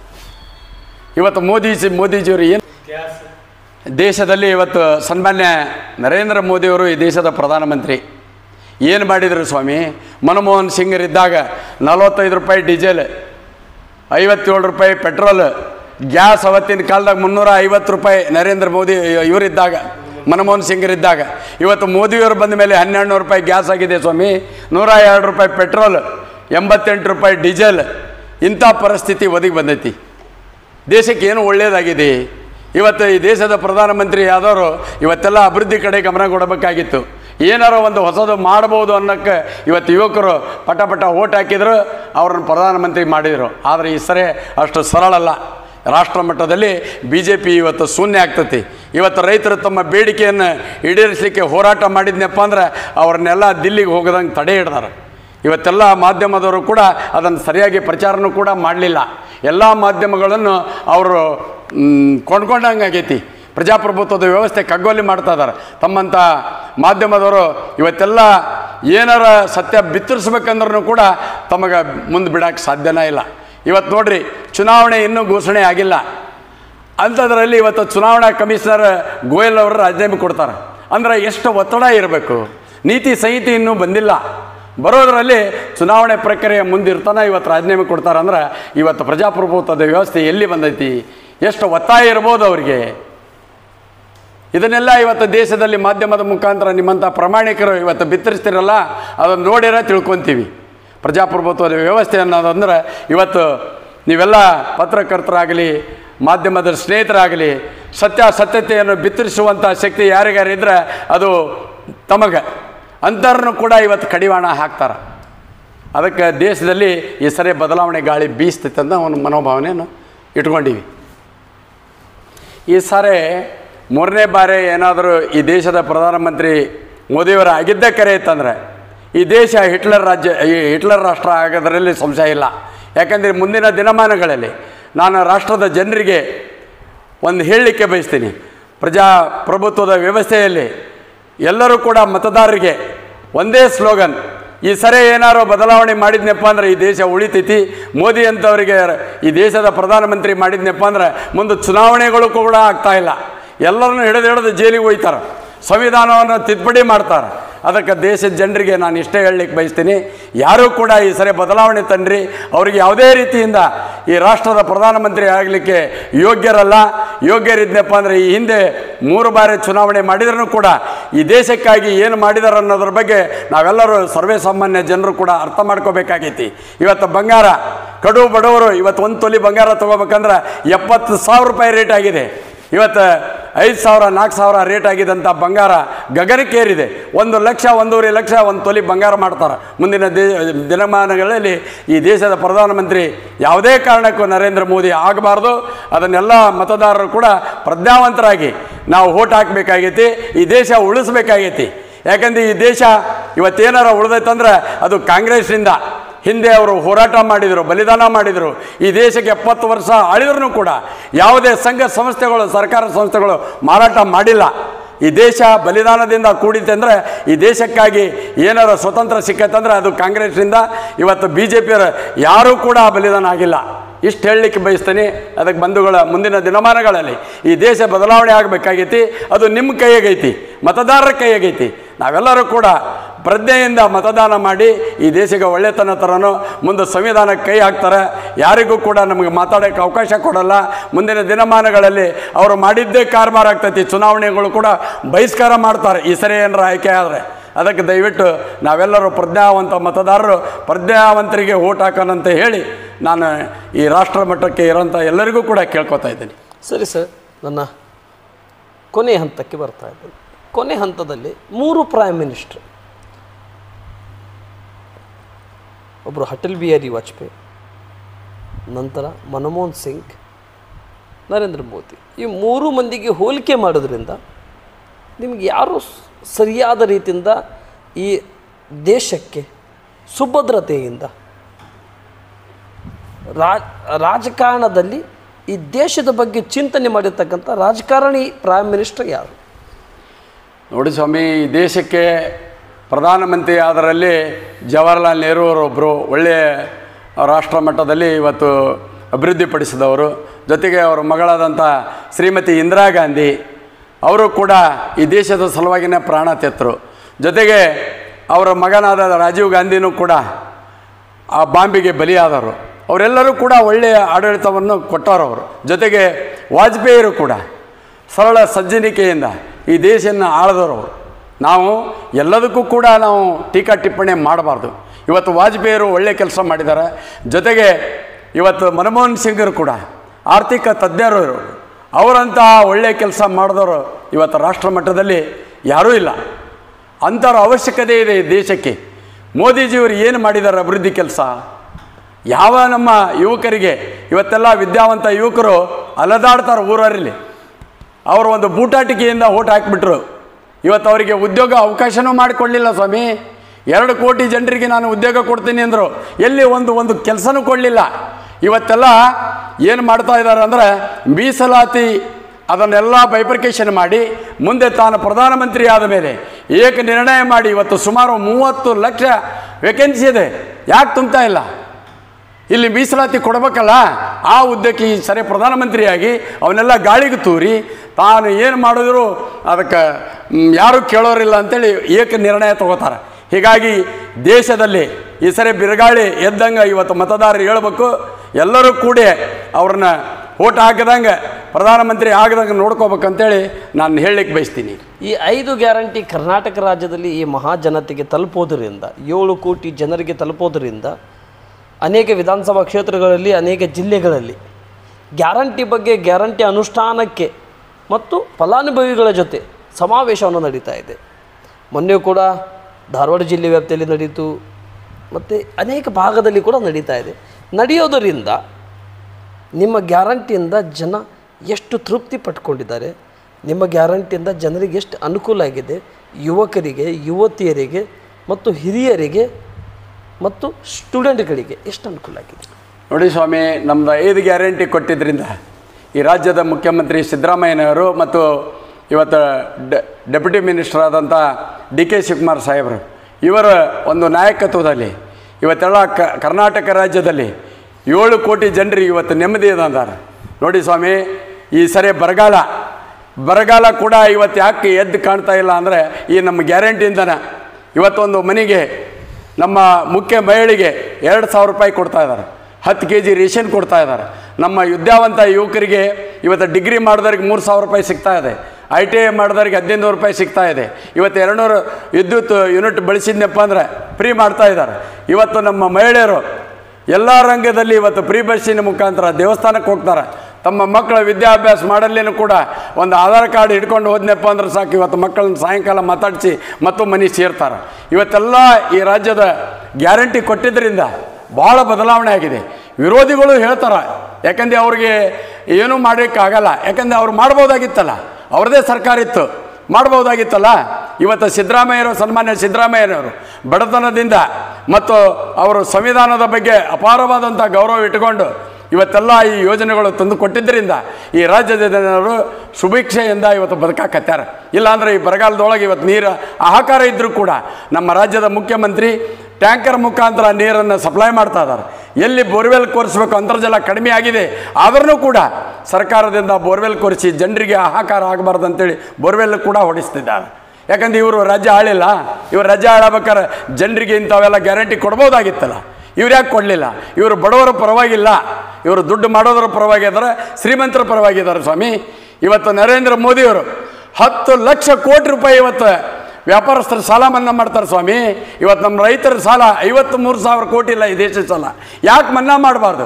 Speaker 2: ಇವತ್ತು ಮೋದಿ ಮೋದಿಜಿಯವರು ಏನು ದೇಶದಲ್ಲಿ ಇವತ್ತು ಸನ್ಮಾನ್ಯ ನರೇಂದ್ರ ಮೋದಿಯವರು ಈ ದೇಶದ ಪ್ರಧಾನಮಂತ್ರಿ ಏನು ಮಾಡಿದರು ಸ್ವಾಮಿ ಮನಮೋಹನ್ ಸಿಂಗರಿದ್ದಾಗ ನಲವತ್ತೈದು ರೂಪಾಯಿ ಡೀಸೆಲ್ ಐವತ್ತೇಳು ರೂಪಾಯಿ ಪೆಟ್ರೋಲ್ ಗ್ಯಾಸ್ ಅವತ್ತಿನ ಕಾಲದಾಗ ಮುನ್ನೂರ ಐವತ್ತು ರೂಪಾಯಿ ನರೇಂದ್ರ ಮೋದಿ ಇವರಿದ್ದಾಗ ಮನಮೋಹನ್ ಸಿಂಗರಿದ್ದಾಗ ಇವತ್ತು ಮೋದಿಯವರು ಬಂದ ಮೇಲೆ ಹನ್ನೆರಡು ನೂರು ರೂಪಾಯಿ ಗ್ಯಾಸ್ ಆಗಿದೆ ಸ್ವಾಮಿ ನೂರ ಎರಡು ರೂಪಾಯಿ ಪೆಟ್ರೋಲ್ ಎಂಬತ್ತೆಂಟು ರೂಪಾಯಿ ಡೀಸೆಲ್ ಇಂಥ ಪರಿಸ್ಥಿತಿ ಒದಗಿ ಬಂದೈತಿ ದೇಶಕ್ಕೆ ಏನು ಒಳ್ಳೆಯದಾಗಿದೆ ಇವತ್ತು ಈ ದೇಶದ ಪ್ರಧಾನಮಂತ್ರಿ ಆದವರು ಇವತ್ತೆಲ್ಲ ಅಭಿವೃದ್ಧಿ ಕಡೆ ಗಮನ ಕೊಡಬೇಕಾಗಿತ್ತು ಏನಾರೋ ಒಂದು ಹೊಸದು ಮಾಡ್ಬೋದು ಅನ್ನೋಕ್ಕೆ ಇವತ್ತು ಯುವಕರು ಪಟ ಪಟ ಓಟ್ ಹಾಕಿದ್ರು ಅವ್ರನ್ನ ಪ್ರಧಾನಮಂತ್ರಿ ಮಾಡಿದರು ಆದರೆ ಈ ಸರಿ ಅಷ್ಟು ಸರಳಲ್ಲ ರಾಷ್ಟ್ರ ಮಟ್ಟದಲ್ಲಿ ಬಿ ಜೆ ಪಿ ಇವತ್ತು ಶೂನ್ಯ ಆಗ್ತತಿ ಇವತ್ತು ರೈತರು ತಮ್ಮ ಬೇಡಿಕೆಯನ್ನು ಈಡೇರಿಸಲಿಕ್ಕೆ ಹೋರಾಟ ಮಾಡಿದ್ನಪ್ಪ ಅಂದ್ರೆ ಅವ್ರನ್ನೆಲ್ಲ ದಿಲ್ಲಿಗೆ ಹೋಗೋದಂಗೆ ತಡೆ ಹಿಡ್ದಾರೆ ಇವತ್ತೆಲ್ಲ ಮಾಧ್ಯಮದವರು ಕೂಡ ಅದನ್ನು ಸರಿಯಾಗಿ ಪ್ರಚಾರನೂ ಕೂಡ ಮಾಡಲಿಲ್ಲ ಎಲ್ಲ ಮಾಧ್ಯಮಗಳನ್ನು ಅವರು ಕೊಂಡ್ಕೊಂಡಂಗೆ ಆಗೈತಿ ಪ್ರಜಾಪ್ರಭುತ್ವದ ವ್ಯವಸ್ಥೆ ಕಗ್ಗೊಲ್ಲಿ ಮಾಡ್ತಾ ಇದ್ದಾರೆ ತಮ್ಮಂಥ ಮಾಧ್ಯಮದವರು ಇವತ್ತೆಲ್ಲ ಏನಾರ ಸತ್ಯ ಬಿತ್ತರಿಸ್ಬೇಕಂದ್ರೂ ಕೂಡ ತಮಗೆ ಮುಂದೆ ಬಿಡೋಕ್ಕೆ ಸಾಧ್ಯನೇ ಇಲ್ಲ ಇವತ್ತು ನೋಡ್ರಿ ಚುನಾವಣೆ ಇನ್ನೂ ಘೋಷಣೆ ಆಗಿಲ್ಲ ಅಂಥದ್ರಲ್ಲಿ ಇವತ್ತು ಚುನಾವಣಾ ಕಮಿಷನರ್ ಗೋಯಲ್ ಅವರು ರಾಜೀನಾಮೆ ಕೊಡ್ತಾರೆ ಅಂದ್ರೆ ಎಷ್ಟು ಒತ್ತಡ ಇರಬೇಕು ನೀತಿ ಸಂಹಿತೆ ಇನ್ನೂ ಬಂದಿಲ್ಲ ಬರೋದರಲ್ಲಿ ಚುನಾವಣೆ ಪ್ರಕ್ರಿಯೆ ಮುಂದಿರ್ತಾನೆ ಇವತ್ತು ರಾಜೀನಾಮೆ ಕೊಡ್ತಾರೆ ಅಂದ್ರೆ ಇವತ್ತು ಪ್ರಜಾಪ್ರಭುತ್ವದ ವ್ಯವಸ್ಥೆ ಎಲ್ಲಿ ಬಂದೈತಿ ಎಷ್ಟು ಒತ್ತಾಯ ಇರ್ಬೋದು ಅವರಿಗೆ ಇದನ್ನೆಲ್ಲ ಇವತ್ತು ದೇಶದಲ್ಲಿ ಮಾಧ್ಯಮದ ಮುಖಾಂತರ ನಿಮ್ಮಂಥ ಪ್ರಾಮಾಣಿಕರು ಇವತ್ತು ಬಿತ್ತರಿಸ್ತಿರಲ್ಲ ಅದನ್ನು ನೋಡಿರ ತಿಳ್ಕೊತೀವಿ ಪ್ರಜಾಪ್ರಭುತ್ವದ ವ್ಯವಸ್ಥೆ ಅನ್ನೋದಂದ್ರೆ ಇವತ್ತು ನೀವೆಲ್ಲ ಪತ್ರಕರ್ತರಾಗಲಿ ಮಾಧ್ಯಮದ ಸ್ನೇಹಿತರಾಗಲಿ ಸತ್ಯಾಸತ್ಯತೆಯನ್ನು ಬಿತ್ತರಿಸುವಂಥ ಶಕ್ತಿ ಯಾರಿಗಾರಿದ್ರೆ ಅದು ತಮಗೆ ಅಂಥವ್ರನ್ನು ಕೂಡ ಇವತ್ತು ಕಡಿವಾಣ ಹಾಕ್ತಾರೆ ಅದಕ್ಕೆ ದೇಶದಲ್ಲಿ ಈ ಸರಿ ಬದಲಾವಣೆ ಗಾಳಿ ಬೀಸ್ತೈತೆ ಅಂತ ಒಂದು ಮನೋಭಾವನೆಯನ್ನು ಇಟ್ಕೊಂಡೀವಿ ಈ ಸಾರಿ ಮೂರನೇ ಬಾರಿ ಏನಾದರೂ ಈ ದೇಶದ ಪ್ರಧಾನಮಂತ್ರಿ ಮೋದಿಯವರ ಆಗಿದ್ದೇ ಕರೆ ಇತ್ತಂದರೆ ಈ ದೇಶ ಹಿಟ್ಲರ್ ರಾಜ್ಯ ಈ ಹಿಟ್ಲರ್ ರಾಷ್ಟ್ರ ಆಗೋದರಲ್ಲಿ ಸಂಶಯ ಇಲ್ಲ ಯಾಕಂದರೆ ಮುಂದಿನ ದಿನಮಾನಗಳಲ್ಲಿ ನಾನು ರಾಷ್ಟ್ರದ ಜನರಿಗೆ ಒಂದು ಹೇಳಲಿಕ್ಕೆ ಬಯಸ್ತೀನಿ ಪ್ರಜಾಪ್ರಭುತ್ವದ ವ್ಯವಸ್ಥೆಯಲ್ಲಿ ಎಲ್ಲರೂ ಕೂಡ ಮತದಾರರಿಗೆ ಒಂದೇ ಸ್ಲೋಗನ್ ಈ ಸರಿ ಏನಾರು ಬದಲಾವಣೆ ಮಾಡಿದ್ನಪ್ಪ ಅಂದ್ರೆ ಈ ದೇಶ ಉಳಿತೈತಿ ಮೋದಿ ಅಂತವರಿಗೆ ಈ ದೇಶದ ಪ್ರಧಾನಮಂತ್ರಿ ಮಾಡಿದ್ನಪ್ಪ ಅಂದ್ರೆ ಮುಂದೆ ಚುನಾವಣೆಗಳು ಕೂಡ ಆಗ್ತಾ ಇಲ್ಲ ಎಲ್ಲರನ್ನು ಹಿಡಿದು ಹಿಡಿದು ಜೈಲಿಗೆ ಒಯ್ತಾರೆ ಸಂವಿಧಾನವನ್ನು ತಿದ್ದುಪಡಿ ಮಾಡ್ತಾರೆ ಅದಕ್ಕೆ ದೇಶದ ಜನರಿಗೆ ನಾನು ಇಷ್ಟೇ ಹೇಳಲಿಕ್ಕೆ ಬಯಸ್ತೀನಿ ಯಾರೂ ಕೂಡ ಈ ಸರಿ ಬದಲಾವಣೆ ತನ್ರಿ ಅವರಿಗೆ ಯಾವುದೇ ರೀತಿಯಿಂದ ಈ ರಾಷ್ಟ್ರದ ಪ್ರಧಾನಮಂತ್ರಿ ಆಗಲಿಕ್ಕೆ ಯೋಗ್ಯರಲ್ಲ ಯೋಗ್ಯರಿದ್ನಪ್ಪ ಅಂದರೆ ಈ ಹಿಂದೆ ಮೂರು ಬಾರಿ ಚುನಾವಣೆ ಮಾಡಿದ್ರೂ ಕೂಡ ಈ ದೇಶಕ್ಕಾಗಿ ಏನು ಮಾಡಿದಾರೆ ಅನ್ನೋದ್ರ ಬಗ್ಗೆ ನಾವೆಲ್ಲರೂ ಸರ್ವೇ ಸಾಮಾನ್ಯ ಜನರು ಕೂಡ ಅರ್ಥ ಮಾಡ್ಕೋಬೇಕಾಗೈತಿ ಇವತ್ತು ಬಂಗಾರ ಕಡು ಬಡವರು ಇವತ್ತು ಒಂದು ತೊಲಿ ಬಂಗಾರ ತೊಗೋಬೇಕಂದ್ರೆ ಎಪ್ಪತ್ತು ಸಾವಿರ ರೂಪಾಯಿ ರೇಟ್ ಆಗಿದೆ ಇವತ್ತು ಐದು ಸಾವಿರ ನಾಲ್ಕು ಸಾವಿರ ರೇಟ್ ಆಗಿದ್ದಂಥ ಬಂಗಾರ ಗಗನಕ್ಕೇರಿದೆ ಒಂದು ಲಕ್ಷ ಒಂದೂವರೆ ಲಕ್ಷ ಒಂದು ತೊಲಿ ಬಂಗಾರ ಮಾಡ್ತಾರೆ ಮುಂದಿನ ದೇ ದಿನಮಾನಗಳಲ್ಲಿ ಈ ದೇಶದ ಪ್ರಧಾನಮಂತ್ರಿ ಯಾವುದೇ ಕಾರಣಕ್ಕೂ ನರೇಂದ್ರ ಮೋದಿ ಆಗಬಾರ್ದು ಅದನ್ನೆಲ್ಲ ಮತದಾರರು ಕೂಡ ಪ್ರಜ್ಞಾವಂತರಾಗಿ ನಾವು ಓಟ್ ಹಾಕಬೇಕಾಗೈತಿ ಈ ದೇಶ ಉಳಿಸ್ಬೇಕಾಗೈತಿ ಯಾಕಂದ್ರೆ ಈ ದೇಶ ಇವತ್ತೇನಾರ ಉಳಿದೈತಂದ್ರೆ ಅದು ಕಾಂಗ್ರೆಸ್ನಿಂದ ಹಿಂದೆ ಅವರು ಹೋರಾಟ ಮಾಡಿದರು ಬಲಿದಾನ ಮಾಡಿದರು ಈ ದೇಶಕ್ಕೆ ಎಪ್ಪತ್ತು ವರ್ಷ ಆಳಿದ್ರೂ ಕೂಡ ಯಾವುದೇ ಸಂಘ ಸಂಸ್ಥೆಗಳು ಸರ್ಕಾರ ಸಂಸ್ಥೆಗಳು ಮಾರಾಟ ಮಾಡಿಲ್ಲ ಈ ದೇಶ ಬಲಿದಾನದಿಂದ ಕೂಡಿತೆ ಅಂದರೆ ಈ ದೇಶಕ್ಕಾಗಿ ಏನಾರು ಸ್ವತಂತ್ರ ಸಿಕ್ಕತ್ತಂದ್ರೆ ಅದು ಕಾಂಗ್ರೆಸ್ನಿಂದ ಇವತ್ತು ಬಿ ಜೆ ಪಿಯವರು ಯಾರೂ ಕೂಡ ಬಲಿದಾನ ಆಗಿಲ್ಲ ಇಷ್ಟು ಹೇಳಲಿಕ್ಕೆ ಬಯಸ್ತೀನಿ ಅದಕ್ಕೆ ಬಂಧುಗಳ ಮುಂದಿನ ದಿನಮಾನಗಳಲ್ಲಿ ಈ ದೇಶ ಬದಲಾವಣೆ ಆಗಬೇಕಾಗೈತಿ ಅದು ನಿಮ್ಮ ಕೈಯಾಗೈತಿ ಮತದಾರರ ಕೈಯಾಗೈತಿ ನಾವೆಲ್ಲರೂ ಕೂಡ ಪ್ರಜ್ಞೆಯಿಂದ ಮತದಾನ ಮಾಡಿ ಈ ದೇಶಕ್ಕೆ ಒಳ್ಳೆತನ ಥರನೋ ಮುಂದೆ ಸಂವಿಧಾನಕ್ಕೆ ಕೈ ಹಾಕ್ತಾರೆ ಯಾರಿಗೂ ಕೂಡ ನಮಗೆ ಮಾತಾಡೋಕ್ಕೆ ಅವಕಾಶ ಕೊಡಲ್ಲ ಮುಂದಿನ ದಿನಮಾನಗಳಲ್ಲಿ ಅವರು ಮಾಡಿದ್ದೇ ಕಾರ್ಬಾರ್ ಆಗ್ತೈತಿ ಚುನಾವಣೆಗಳು ಕೂಡ ಬಹಿಷ್ಕಾರ ಮಾಡ್ತಾರೆ ಈ ಸರಿ ಏನಾರ ಆಯ್ಕೆ ಆದರೆ ಅದಕ್ಕೆ ದಯವಿಟ್ಟು ನಾವೆಲ್ಲರೂ ಪ್ರಜ್ಞಾವಂತ ಮತದಾರರು ಪ್ರಜ್ಞಾವಂತರಿಗೆ ಓಟ್ ಹಾಕೋಣಂತ ಹೇಳಿ ನಾನು ಈ ರಾಷ್ಟ್ರ ಮಟ್ಟಕ್ಕೆ ಇರೋಂಥ ಎಲ್ಲರಿಗೂ ಕೂಡ ಕೇಳ್ಕೊತಾ ಇದ್ದೀನಿ
Speaker 1: ಸರಿ ಸರ್ ನನ್ನ ಕೊನೆ ಹಂತಕ್ಕೆ ಬರ್ತಾ ಇದ್ದೇನೆ ಕೊನೆ ಹಂತದಲ್ಲಿ ಮೂರು ಪ್ರೈಮ್ ಮಿನಿಸ್ಟರ್ ಒಬ್ಬರು ಅಟಲ್ ಬಿಹಾರಿ ವಾಜಪೇಯಿ ನಂತರ ಮನಮೋಹನ್ ಸಿಂಗ್ ನರೇಂದ್ರ ಮೋದಿ ಈ ಮೂರು ಮಂದಿಗೆ ಹೋಲಿಕೆ ಮಾಡೋದ್ರಿಂದ ನಿಮ್ಗೆ ಯಾರು ಸ್- ಸರಿಯಾದ ರೀತಿಯಿಂದ ಈ ದೇಶಕ್ಕೆ ಸುಭದ್ರತೆಯಿಂದ ರಾ- ರಾಜಕಾರಣದಲ್ಲಿ ಈ ದೇಶದ ಬಗ್ಗೆ ಚಿಂತನೆ ಮಾಡಿರ್ತಕ್ಕಂಥ ರಾಜಕಾರಣಿ ಪ್ರೈಮ್ ಮಿನಿಸ್ಟರ್ ಯಾರು
Speaker 2: ನೋಡಿ ಸ್ವಾಮಿ ಈ ದೇಶಕ್ಕೆ ಪ್ರಧಾನಮಂತ್ರಿ ಅದರಲ್ಲಿ ಜವಾಹರ್ಲಾಲ್ ನೆಹರು ಅವರೊಬ್ಬರು ಒಳ್ಳೆಯ ರಾಷ್ಟ್ರ ಮಟ್ಟದಲ್ಲಿ ಇವತ್ತು ಅಭಿವೃದ್ಧಿಪಡಿಸಿದವರು ಜೊತೆಗೆ ಅವರ ಮಗಳಾದಂಥ ಶ್ರೀಮತಿ ಇಂದಿರಾ ಗಾಂಧಿ ಅವರು ಕೂಡ ಈ ದೇಶದ ಸಲುವಾಗಿನೇ ಪ್ರಾಣ ತೆತ್ತರು ಜೊತೆಗೆ ಅವರ ಮಗನಾದ ರಾಜೀವ್ ಗಾಂಧಿನೂ ಕೂಡ ಆ ಬಾಂಬಿಗೆ ಬಲಿಯಾದವರು ಅವರೆಲ್ಲರೂ ಕೂಡ ಒಳ್ಳೆಯ ಆಡಳಿತವನ್ನು ಕೊಟ್ಟವರವರು ಜೊತೆಗೆ ವಾಜಪೇಯಿಯರು ಕೂಡ ಸರಳ ಸಜ್ಜನಿಕೆಯಿಂದ ಈ ದೇಶವನ್ನು ಆಳದವರು ನಾವು ಎಲ್ಲದಕ್ಕೂ ಕೂಡ ನಾವು ಟೀಕಾ ಟಿಪ್ಪಣಿ ಮಾಡಬಾರ್ದು ಇವತ್ತು ವಾಜಪೇಯಿಯರು ಒಳ್ಳೆಯ ಕೆಲಸ ಮಾಡಿದ್ದಾರೆ ಜೊತೆಗೆ ಇವತ್ತು ಮನಮೋಹನ್ ಸಿಂಗರು ಕೂಡ ಆರ್ಥಿಕ ತಜ್ಞರು ಇವರು. ಅವರಂತಹ ಒಳ್ಳೆಯ ಕೆಲಸ ಮಾಡಿದವರು ಇವತ್ತು ರಾಷ್ಟ್ರ ಮಟ್ಟದಲ್ಲಿ ಯಾರೂ ಇಲ್ಲ ಅಂಥವ್ರ ಅವಶ್ಯಕತೆ ಇದೆ ಈ ದೇಶಕ್ಕೆ ಮೋದಿಜಿಯವರು ಏನು ಮಾಡಿದ್ದಾರೆ ಅಭಿವೃದ್ಧಿ ಕೆಲಸ ಯಾವ ನಮ್ಮ ಯುವಕರಿಗೆ ಇವತ್ತೆಲ್ಲ ವಿದ್ಯಾವಂತ ಯುವಕರು ಅಲದಾಡ್ತಾರೆ ಊರಲ್ಲಿ ಅವರು ಒಂದು ಬೂಟಾಟಿಕೆಯಿಂದ ಓಟ್ ಹಾಕಿಬಿಟ್ರು ಇವತ್ತು ಅವರಿಗೆ ಉದ್ಯೋಗ ಅವಕಾಶನೂ ಮಾಡಿಕೊಡಲಿಲ್ಲ ಸ್ವಾಮಿ ಎರಡು ಕೋಟಿ ಜನರಿಗೆ ನಾನು ಉದ್ಯೋಗ ಕೊಡ್ತೀನಿ ಅಂದರು ಎಲ್ಲಿ ಒಂದು ಒಂದು ಕೆಲಸನೂ ಕೊಡಲಿಲ್ಲ ಇವತ್ತೆಲ್ಲ ಏನು ಮಾಡ್ತಾ ಇದ್ದಾರೆ ಅಂದರೆ ಮೀಸಲಾತಿ ಅದನ್ನೆಲ್ಲ ಬೈಫರ್ಕೇಷನ್ ಮಾಡಿ ಮುಂದೆ ತಾನು ಪ್ರಧಾನಮಂತ್ರಿ ಆದ ಮೇಲೆ ಏಕ ನಿರ್ಣಯ ಮಾಡಿ ಇವತ್ತು ಸುಮಾರು ಮೂವತ್ತು ಲಕ್ಷ ವೇಕೆನ್ಸಿ ಇದೆ ಯಾಕೆ ತುಂಬ್ತಾ ಇಲ್ಲ ಇಲ್ಲಿ ಮೀಸಲಾತಿ ಕೊಡಬೇಕಲ್ಲ ಆ ಹುದ್ದೆಗೆ ಈ ಸರಿ ಪ್ರಧಾನಮಂತ್ರಿಯಾಗಿ ಅವನ್ನೆಲ್ಲ ಗಾಳಿಗೆ ತೂರಿ ತಾನು ಏನು ಮಾಡಿದ್ರು ಅದಕ್ಕೆ ಮ್, ಯಾರೂ ಕೇಳೋರಿಲ್ಲ ಅಂತೇಳಿ ಏಕ ನಿರ್ಣಯ ತಗೋತಾರೆ ಹೀಗಾಗಿ ದೇಶದಲ್ಲಿ ಈ ಸರಿ ಬಿರುಗಾಳಿ ಎದ್ದಂಗೆ ಇವತ್ತು ಮತದಾರರು ಹೇಳ್ಬೇಕು ಎಲ್ಲರೂ ಕೂಡಿ ಅವ್ರನ್ನ ಓಟ್ ಹಾಕಿದಂಗೆ ಪ್ರಧಾನಮಂತ್ರಿ ಆಗದಂಗೆ ನೋಡ್ಕೋಬೇಕಂತೇಳಿ ನಾನು ಹೇಳಲಿಕ್ಕೆ ಬಯಸ್ತೀನಿ
Speaker 1: ಈ ಐದು ಗ್ಯಾರಂಟಿ ಕರ್ನಾಟಕ ರಾಜ್ಯದಲ್ಲಿ ಈ ಮಹಾಜನತೆಗೆ ತಲುಪೋದರಿಂದ ಏಳು ಕೋಟಿ ಜನರಿಗೆ ತಲುಪೋದರಿಂದ ಅನೇಕ ವಿಧಾನಸಭಾ ಕ್ಷೇತ್ರಗಳಲ್ಲಿ ಅನೇಕ ಜಿಲ್ಲೆಗಳಲ್ಲಿ ಗ್ಯಾರಂಟಿ ಬಗ್ಗೆ ಗ್ಯಾರಂಟಿ ಅನುಷ್ಠಾನಕ್ಕೆ ಮತ್ತು ಫಲಾನುಭವಿಗಳ ಜೊತೆ ಸಮಾವೇಶವನ್ನು ನಡೀತಾ ಇದೆ ಮೊನ್ನೆ ಕೂಡ ಧಾರವಾಡ ಜಿಲ್ಲೆ ವ್ಯಾಪ್ತಿಯಲ್ಲಿ ನಡೀತು ಮತ್ತು ಅನೇಕ ಭಾಗದಲ್ಲಿ ಕೂಡ ನಡೀತಾ ಇದೆ ನಡೆಯೋದರಿಂದ ನಿಮ್ಮ ಗ್ಯಾರಂಟಿಯಿಂದ ಜನ ಎಷ್ಟು ತೃಪ್ತಿ ಪಟ್ಕೊಂಡಿದ್ದಾರೆ ನಿಮ್ಮ ಗ್ಯಾರಂಟಿಯಿಂದ ಜನರಿಗೆ ಎಷ್ಟು ಅನುಕೂಲ ಆಗಿದೆ ಯುವಕರಿಗೆ ಯುವತಿಯರಿಗೆ ಮತ್ತು ಹಿರಿಯರಿಗೆ ಮತ್ತು ಸ್ಟೂಡೆಂಟ್ಗಳಿಗೆ ಎಷ್ಟು ಅನುಕೂಲ ಆಗಿದೆ
Speaker 2: ನೋಡಿ ಸ್ವಾಮಿ ನಮ್ಮದು ಐದು ಗ್ಯಾರಂಟಿ ಕೊಟ್ಟಿದ್ದರಿಂದ ಈ ರಾಜ್ಯದ ಮುಖ್ಯಮಂತ್ರಿ ಸಿದ್ದರಾಮಯ್ಯನವರು ಮತ್ತು ಇವತ್ತು ಡೆ- ಡೆಪ್ಯೂಟಿ ಮಿನಿಸ್ಟರ್ ಆದಂಥ ಡಿ ಕೆ ಶಿವಕುಮಾರ್ ಸಾಹೇಬರು ಇವರ ಒಂದು ನಾಯಕತ್ವದಲ್ಲಿ ಇವತ್ತೆಲ್ಲ ಕ ಕರ್ನಾಟಕ ರಾಜ್ಯದಲ್ಲಿ ಏಳು ಕೋಟಿ ಜನರಿಗೆ ಇವತ್ತು ನೆಮ್ಮದಿ ಇದೆ ಅಂತಾರೆ ನೋಡಿ ಸ್ವಾಮಿ ಈ ಸರಿ ಬರಗಾಲ ಬರಗಾಲ ಕೂಡ ಇವತ್ತು ಯಾಕೆ ಎದ್ದು ಕಾಣ್ತಾ ಇಲ್ಲ ಅಂದರೆ ಈ ನಮ್ಮ ಗ್ಯಾರಂಟಿಯಿಂದನೇ ಇವತ್ತೊಂದು ಮನೆಗೆ ನಮ್ಮ ಮುಖ್ಯ ಮಹಿಳೆಗೆ ಎರಡು ಸಾವಿರ ರೂಪಾಯಿ ಕೊಡ್ತಾ ಇದ್ದಾರೆ ಹತ್ತು ಕೆ ಜಿ ರೇಷನ್ ಕೊಡ್ತಾ ಇದ್ದಾರೆ ನಮ್ಮ ವಿದ್ಯಾವಂತ ಯುವಕರಿಗೆ ಇವತ್ತು ಡಿಗ್ರಿ ಮಾಡಿದವ್ರಿಗೆ ಮೂರು ಸಾವಿರ ರೂಪಾಯಿ ಸಿಗ್ತಾ ಇದೆ ಐ ಟಿ ಐ ಮಾಡಿದವ್ರಿಗೆ ಹದಿನೈದು ನೂರು ರೂಪಾಯಿ ಸಿಗ್ತಾ ಇದೆ ಇವತ್ತು ಎರಡುನೂರು ವಿದ್ಯುತ್ ಯೂನಿಟ್ ಬಳಸಿದ್ನಪ್ಪ ಅಂದರೆ ಫ್ರೀ ಮಾಡ್ತಾ ಇದ್ದಾರೆ ಇವತ್ತು ನಮ್ಮ ಮಹಿಳೆಯರು ಎಲ್ಲ ರಂಗದಲ್ಲಿ ಇವತ್ತು ಫ್ರೀ ಬಸ್ಸಿನ ಮುಖಾಂತರ ದೇವಸ್ಥಾನಕ್ಕೆ ಹೋಗ್ತಾರೆ ತಮ್ಮ ಮಕ್ಕಳ ವಿದ್ಯಾಭ್ಯಾಸ ಮಾಡಲೇನು ಕೂಡ ಒಂದು ಆಧಾರ್ ಕಾರ್ಡ್ ಹಿಡ್ಕೊಂಡು ಹೋದ್ನಪ್ಪ ಅಂದ್ರೆ ಸಾಕು ಇವತ್ತು ಮಕ್ಕಳನ್ನ ಸಾಯಂಕಾಲ ಮಾತಾಡಿಸಿ ಮತ್ತು ಮನೆ ಸೇರ್ತಾರೆ ಇವತ್ತೆಲ್ಲ ಈ ರಾಜ್ಯದ ಗ್ಯಾರಂಟಿ ಕೊಟ್ಟಿದ್ದರಿಂದ ಭಾಳ ಬದಲಾವಣೆ ಆಗಿದೆ ವಿರೋಧಿಗಳು ಹೇಳ್ತಾರೆ ಯಾಕಂದ್ರೆ ಅವ್ರಿಗೆ ಏನೂ ಮಾಡೋಕ್ಕಾಗಲ್ಲ ಯಾಕಂದ್ರೆ ಅವ್ರು ಮಾಡ್ಬೋದಾಗಿತ್ತಲ್ಲ ಅವ್ರದ್ದೇ ಸರ್ಕಾರ ಇತ್ತು ಮಾಡ್ಬೋದಾಗಿತ್ತಲ್ಲ ಇವತ್ತು ಸಿದ್ದರಾಮಯ್ಯರು ಸನ್ಮಾನ್ಯ ಸಿದ್ದರಾಮಯ್ಯನವರು ಬಡತನದಿಂದ ಮತ್ತು ಅವರು ಸಂವಿಧಾನದ ಬಗ್ಗೆ ಅಪಾರವಾದಂಥ ಗೌರವ ಇಟ್ಟುಕೊಂಡು ಇವತ್ತೆಲ್ಲ ಈ ಯೋಜನೆಗಳು ತಂದು ಕೊಟ್ಟಿದ್ದರಿಂದ ಈ ರಾಜ್ಯದ ಜನರು ಸುಭಿಕ್ಷೆಯಿಂದ ಇವತ್ತು ಬದುಕಾಕತ್ತಾರೆ ಇಲ್ಲಾಂದರೆ ಈ ಬರಗಾಲದೊಳಗೆ ಇವತ್ತು ನೀರು ಹಾಹಾಕಾರ ಇದ್ದರೂ ಕೂಡ ನಮ್ಮ ರಾಜ್ಯದ ಮುಖ್ಯಮಂತ್ರಿ ಟ್ಯಾಂಕರ್ ಮುಖಾಂತರ ನೀರನ್ನು ಸಪ್ಲೈ ಮಾಡ್ತಾ ಇದ್ದಾರೆ ಎಲ್ಲಿ ಬೋರ್ವೆಲ್ ಕೊರೆಸ್ಬೇಕು ಅಂತರ್ಜಲ ಕಡಿಮೆ ಆಗಿದೆ ಆದ್ರೂ ಕೂಡ ಸರ್ಕಾರದಿಂದ ಬೋರ್ವೆಲ್ ಕೊರೆಸಿ ಜನರಿಗೆ ಹಾಹಾಕಾರ ಆಗಬಾರ್ದು ಅಂತೇಳಿ ಬೋರ್ವೆಲ್ ಕೂಡ ಹೊಡಿಸ್ತಿದ್ದಾರೆ ಯಾಕಂದ್ರೆ ಇವರು ರಾಜ್ಯ ಆಳಿಲ್ಲ ಇವರು ರಾಜ್ಯ ಆಳಬೇಕಾದ್ರೆ ಜನರಿಗೆ ಇಂಥವೆಲ್ಲ ಗ್ಯಾರಂಟಿ ಕೊಡ್ಬೋದಾಗಿತ್ತಲ್ಲ ಇವ್ರು ಯಾಕೆ ಕೊಡಲಿಲ್ಲ ಇವರು ಬಡವರ ಪರವಾಗಿಲ್ಲ ಇವರು ದುಡ್ಡು ಮಾಡೋದ್ರ ಪರವಾಗಿದ್ದಾರೆ ಶ್ರೀಮಂತರ ಪರವಾಗಿದ್ದಾರೆ ಸ್ವಾಮಿ ಇವತ್ತು ನರೇಂದ್ರ ಮೋದಿಯವರು ಹತ್ತು ಲಕ್ಷ ಕೋಟಿ ರೂಪಾಯಿ ಇವತ್ತು ವ್ಯಾಪಾರಸ್ಥರ ಸಾಲ ಮನ್ನಾ ಮಾಡ್ತಾರೆ ಸ್ವಾಮಿ ಇವತ್ತು ನಮ್ಮ ರೈತರ ಸಾಲ ಐವತ್ತು ಮೂರು ಸಾವಿರ ಕೋಟಿ ಇಲ್ಲ ಈ ದೇಶದ ಸಾಲ ಯಾಕೆ ಮನ್ನಾ ಮಾಡಬಾರ್ದು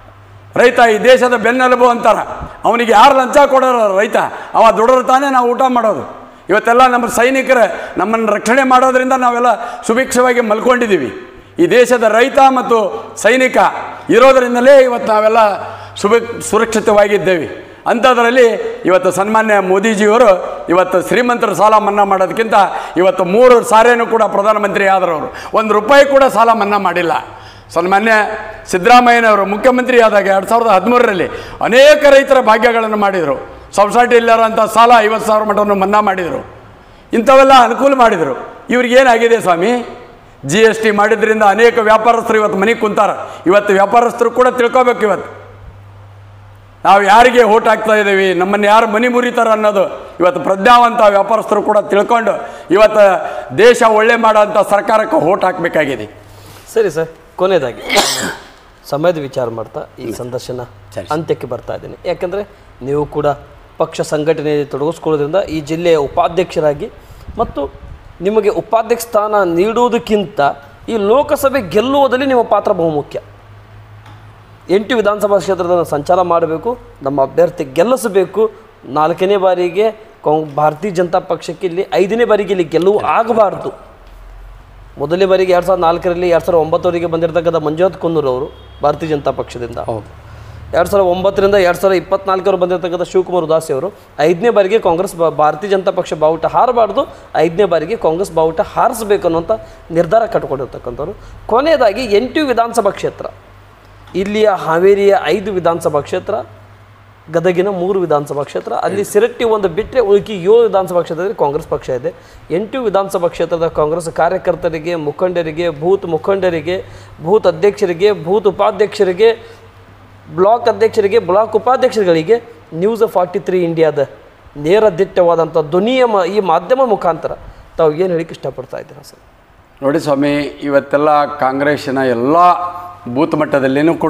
Speaker 2: ರೈತ ಈ ದೇಶದ ಬೆನ್ನೆಲುಬು ಅಂತಾರ ಅವನಿಗೆ ಯಾರು ಲಂಚ ಕೊಡೋರು ರೈತ ಅವ ದುಡಿದ್ರೆ ತಾನೇ ನಾವು ಊಟ ಮಾಡೋದು ಇವತ್ತೆಲ್ಲ ನಮ್ಮ ಸೈನಿಕರು ನಮ್ಮನ್ನು ರಕ್ಷಣೆ ಮಾಡೋದ್ರಿಂದ ನಾವೆಲ್ಲ ಸುಭಿಕ್ಷವಾಗಿ ಮಲ್ಕೊಂಡಿದ್ದೀವಿ ಈ ದೇಶದ ರೈತ ಮತ್ತು ಸೈನಿಕ ಇರೋದರಿಂದಲೇ ಇವತ್ತು ನಾವೆಲ್ಲ ಸುಭಿ ಸುರಕ್ಷಿತವಾಗಿದ್ದೇವೆ ಅಂಥದ್ರಲ್ಲಿ ಇವತ್ತು ಸನ್ಮಾನ್ಯ ಮೋದಿಜಿಯವರು ಇವತ್ತು ಶ್ರೀಮಂತರ ಸಾಲ ಮನ್ನಾ ಮಾಡೋದಕ್ಕಿಂತ ಇವತ್ತು ಮೂರು ಸಾರೇನೂ ಕೂಡ ಪ್ರಧಾನಮಂತ್ರಿ ಆದರು ಅವರು ಒಂದು ರೂಪಾಯಿ ಕೂಡ ಸಾಲ ಮನ್ನಾ ಮಾಡಿಲ್ಲ ಸನ್ಮಾನ್ಯ ಸಿದ್ದರಾಮಯ್ಯನವರು ಮುಖ್ಯಮಂತ್ರಿ ಆದಾಗ ಎರಡು ಸಾವಿರದ ಹದಿಮೂರರಲ್ಲಿ ಅನೇಕ ರೈತರ ಭಾಗ್ಯಗಳನ್ನು ಮಾಡಿದರು ಸೊಸೈಟಿ ಇಲ್ಲರಂಥ ಸಾಲ ಐವತ್ತು ಸಾವಿರ ಮಟ್ಟವನ್ನು ಮನ್ನಾ ಮಾಡಿದರು ಇಂಥವೆಲ್ಲ ಅನುಕೂಲ ಮಾಡಿದರು ಇವ್ರಿಗೇನಾಗಿದೆ ಸ್ವಾಮಿ ಜಿ ಎಸ್ ಟಿ ಮಾಡಿದ್ರಿಂದ ಅನೇಕ ವ್ಯಾಪಾರಸ್ಥರು ಇವತ್ತು ಮನೆಗೆ ಕುಂತಾರ ಇವತ್ತು ವ್ಯಾಪಾರಸ್ಥರು ಕೂಡ ತಿಳ್ಕೊಬೇಕು ಇವತ್ತು ನಾವು ಯಾರಿಗೆ ಓಟ್ ಹಾಕ್ತಾ ಇದ್ದೀವಿ ನಮ್ಮನ್ನು ಯಾರು ಮನಿ ಮುರಿತಾರ ಅನ್ನೋದು ಇವತ್ತು ಪ್ರಜ್ಞಾವಂತ ವ್ಯಾಪಾರಸ್ಥರು ಕೂಡ ತಿಳ್ಕೊಂಡು ಇವತ್ತು ದೇಶ ಒಳ್ಳೆ ಮಾಡೋಂಥ ಸರ್ಕಾರಕ್ಕೆ ಓಟ್ ಹಾಕಬೇಕಾಗಿದೆ
Speaker 1: ಸರಿ ಸರ್ ಕೊನೆಯದಾಗಿ ಸಮಯದ ವಿಚಾರ ಮಾಡ್ತಾ ಈ ಸಂದರ್ಶನ
Speaker 2: ಸರಿ.
Speaker 1: ಅಂತ್ಯಕ್ಕೆ ಬರ್ತಾ ಇದ್ದೀನಿ ಯಾಕಂದರೆ ನೀವು ಕೂಡ ಪಕ್ಷ ಸಂಘಟನೆಯಲ್ಲಿ ತೊಡಗಿಸ್ಕೊಳ್ಳೋದ್ರಿಂದ ಈ ಜಿಲ್ಲೆಯ ಉಪಾಧ್ಯಕ್ಷರಾಗಿ ಮತ್ತು ನಿಮಗೆ ಉಪಾಧ್ಯಕ್ಷ ಸ್ಥಾನ ನೀಡುವುದಕ್ಕಿಂತ ಈ ಲೋಕಸಭೆ ಗೆಲ್ಲುವುದರಲ್ಲಿ ನಿಮ್ಮ ಪಾತ್ರ ಬಹುಮುಖ್ಯ ಎಂಟು ವಿಧಾನಸಭಾ ಕ್ಷೇತ್ರದ ಸಂಚಾರ ಮಾಡಬೇಕು ನಮ್ಮ ಅಭ್ಯರ್ಥಿ ಗೆಲ್ಲಿಸಬೇಕು ನಾಲ್ಕನೇ ಬಾರಿಗೆ ಕಾಂಗ್ ಭಾರತೀಯ ಜನತಾ ಪಕ್ಷಕ್ಕೆ ಇಲ್ಲಿ ಐದನೇ ಬಾರಿಗೆ ಇಲ್ಲಿ ಗೆಲುವು ಆಗಬಾರ್ದು ಮೊದಲನೇ ಬಾರಿಗೆ ಎರಡು ಸಾವಿರದ ನಾಲ್ಕರಲ್ಲಿ ಎರಡು ಸಾವಿರದ ಒಂಬತ್ತವರೆಗೆ ಬಂದಿರತಕ್ಕಂಥ ಮಂಜುನಾಥ್ ಕುನ್ನೂರು ಅವರು ಭಾರತೀಯ ಜನತಾ ಪಕ್ಷದಿಂದ
Speaker 2: ಹೌದು
Speaker 1: ಎರಡು ಸಾವಿರದ ಒಂಬತ್ತರಿಂದ ಎರಡು ಸಾವಿರದ ಇಪ್ಪತ್ನಾಲ್ಕರು ಬಂದಿರತಕ್ಕಂಥ ಶಿವಕುಮಾರ್ ಉದಾಸಿ ಅವರು ಐದನೇ ಬಾರಿಗೆ ಕಾಂಗ್ರೆಸ್ ಬ- ಭಾರತೀಯ ಜನತಾ ಪಕ್ಷ ಬಾವುಟ ಹಾರಬಾರ್ದು ಐದನೇ ಬಾರಿಗೆ ಕಾಂಗ್ರೆಸ್ ಬಾವುಟ ಹಾರಿಸಬೇಕು ಅನ್ನೋಂಥ ನಿರ್ಧಾರ ಕಟ್ಕೊಂಡಿರ್ತಕ್ಕಂಥವ್ರು ಕೊನೆಯದಾಗಿ ಎಂಟು ವಿಧಾನಸಭಾ ಕ್ಷೇತ್ರ ಇಲ್ಲಿಯ ಹಾವೇರಿಯ ಐದು ವಿಧಾನಸಭಾ ಕ್ಷೇತ್ರ ಗದಗಿನ ಮೂರು ವಿಧಾನಸಭಾ ಕ್ಷೇತ್ರ ಅಲ್ಲಿ ಸಿರಟ್ಟಿ ಒಂದು ಬಿಟ್ಟರೆ ಉಳುಕಿ ಏಳು ವಿಧಾನಸಭಾ ಕ್ಷೇತ್ರದಲ್ಲಿ ಕಾಂಗ್ರೆಸ್ ಪಕ್ಷ ಇದೆ ಎಂಟು ವಿಧಾನಸಭಾ ಕ್ಷೇತ್ರದ ಕಾಂಗ್ರೆಸ್ ಕಾರ್ಯಕರ್ತರಿಗೆ ಮುಖಂಡರಿಗೆ ಬೂತ್ ಮುಖಂಡರಿಗೆ ಬೂತ್ ಅಧ್ಯಕ್ಷರಿಗೆ ಬೂತ್ ಉಪಾಧ್ಯಕ್ಷರಿಗೆ ಬ್ಲಾಕ್ ಅಧ್ಯಕ್ಷರಿಗೆ ಬ್ಲಾಕ್ ಉಪಾಧ್ಯಕ್ಷರುಗಳಿಗೆ ನ್ಯೂಸ್ ಫಾರ್ಟಿ ತ್ರೀ ಇಂಡಿಯಾದ ನೇರ ದಿಟ್ಟವಾದಂಥ ಧ್ವನಿಯ ಮ ಈ ಮಾಧ್ಯಮ ಮುಖಾಂತರ ತಾವು ಏನು ಹೇಳಿಕ್ಕೆ ಇಷ್ಟಪಡ್ತಾ ಇದ್ದೀರಾ ಸರ್
Speaker 2: ನೋಡಿ ಸ್ವಾಮಿ ಇವತ್ತೆಲ್ಲ ಕಾಂಗ್ರೆಸ್ಸಿನ ಎಲ್ಲ ಬೂತ್ ಮಟ್ಟದಲ್ಲಿನೂ ಕೂಡ